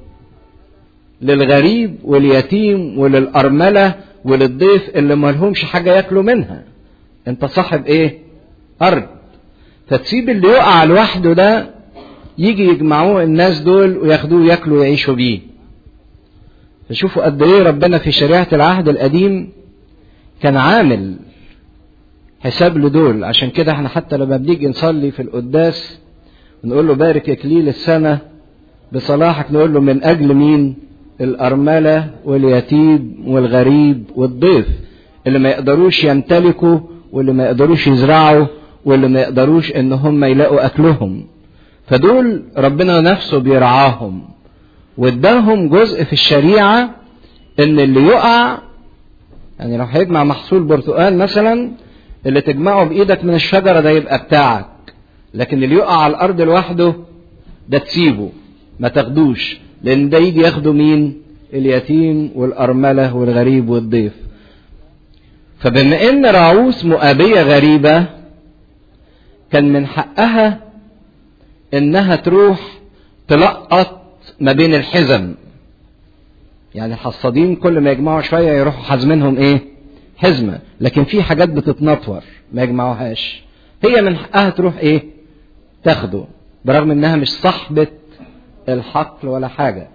للغريب واليتيم وللأرملة وللضيف اللي ما لهمش حاجة ياكلوا منها انت صاحب ايه ارض فتسيب اللي يقع لوحده ده يجي يجمعوه الناس دول وياخدوه ياكلوا ويعيشوا بيه فشوفوا قد ايه ربنا في شريعة العهد القديم كان عامل حساب لدول عشان كده احنا حتى لما بنيجي نصلي في القداس نقول له بارك اكليل السنة بصلاحك نقول له من اجل مين الارملة واليتيم والغريب والضيف اللي ما يقدروش يمتلكوا واللي ما يقدروش يزرعوا واللي ما يقدروش ان هم يلاقوا اكلهم فدول ربنا نفسه بيرعاهم واداهم جزء في الشريعة ان اللي يقع يعني لو هيجمع محصول برتقال مثلا اللي تجمعه بايدك من الشجرة ده يبقى بتاعك لكن اللي يقع على الارض لوحده ده تسيبه ما تاخدوش لان ده يجي ياخده مين اليتيم والارملة والغريب والضيف فبما ان راعوس مؤابية غريبة كان من حقها انها تروح تلقط ما بين الحزم يعني الحصادين كل ما يجمعوا شوية يروحوا حازمينهم ايه حزمة لكن في حاجات بتتنطور ما يجمعوهاش هي من حقها تروح ايه تاخده برغم انها مش صاحبة الحقل ولا حاجة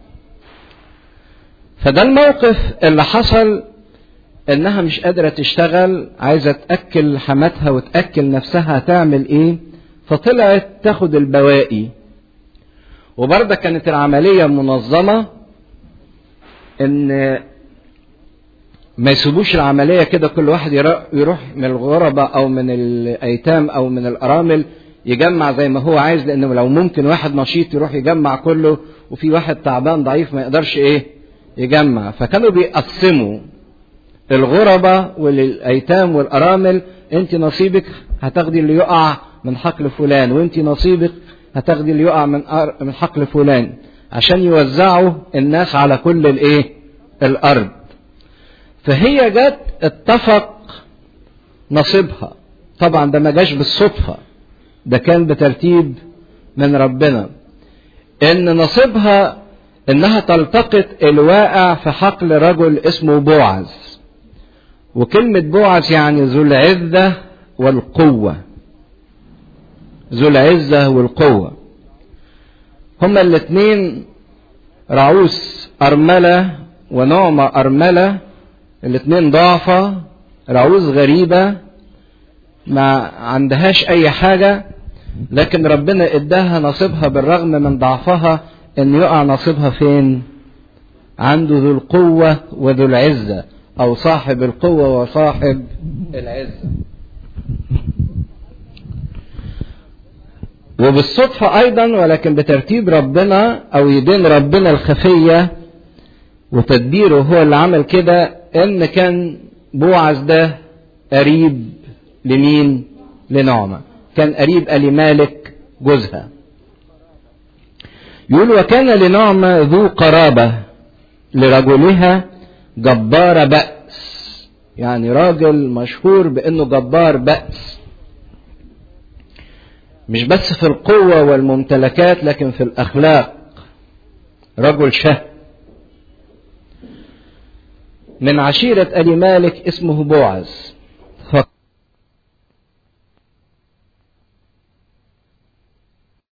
فده الموقف اللي حصل انها مش قادرة تشتغل عايزة تأكل حماتها وتأكل نفسها تعمل ايه فطلعت تاخد البواقي وبرضه كانت العملية منظمة ان ما يسيبوش العملية كده كل واحد يروح من الغرباء او من الايتام او من الارامل يجمع زي ما هو عايز لانه لو ممكن واحد نشيط يروح يجمع كله وفي واحد تعبان ضعيف ما يقدرش ايه يجمع فكانوا بيقسموا الغرباء والايتام والارامل انت نصيبك هتاخدي اللي يقع من حقل فلان وانت نصيبك هتاخدي اللي يقع من من حقل فلان عشان يوزعوا الناس على كل الايه الارض فهي جت اتفق نصيبها طبعا ده ما جاش بالصدفه ده كان بترتيب من ربنا ان نصيبها انها تلتقط الواقع في حقل رجل اسمه بوعز وكلمة بوعز يعني ذو العزة والقوة ذو العزة والقوة هما الاثنين رعوس أرملة ونعمة أرملة الاثنين ضعفة رعوس غريبة ما عندهاش أي حاجة لكن ربنا اداها نصيبها بالرغم من ضعفها ان يقع نصيبها فين عنده ذو القوة وذو العزة او صاحب القوة وصاحب العزة وبالصدفة ايضا ولكن بترتيب ربنا او يدين ربنا الخفية وتدبيره هو اللي عمل كده ان كان بوعز ده قريب لمين لنعمة كان قريب ألي مالك جوزها يقول وكان لنعمة ذو قرابة لرجلها جبار بأس يعني راجل مشهور بأنه جبار بأس مش بس في القوة والممتلكات لكن في الأخلاق رجل شه من عشيرة أبي مالك اسمه بوعز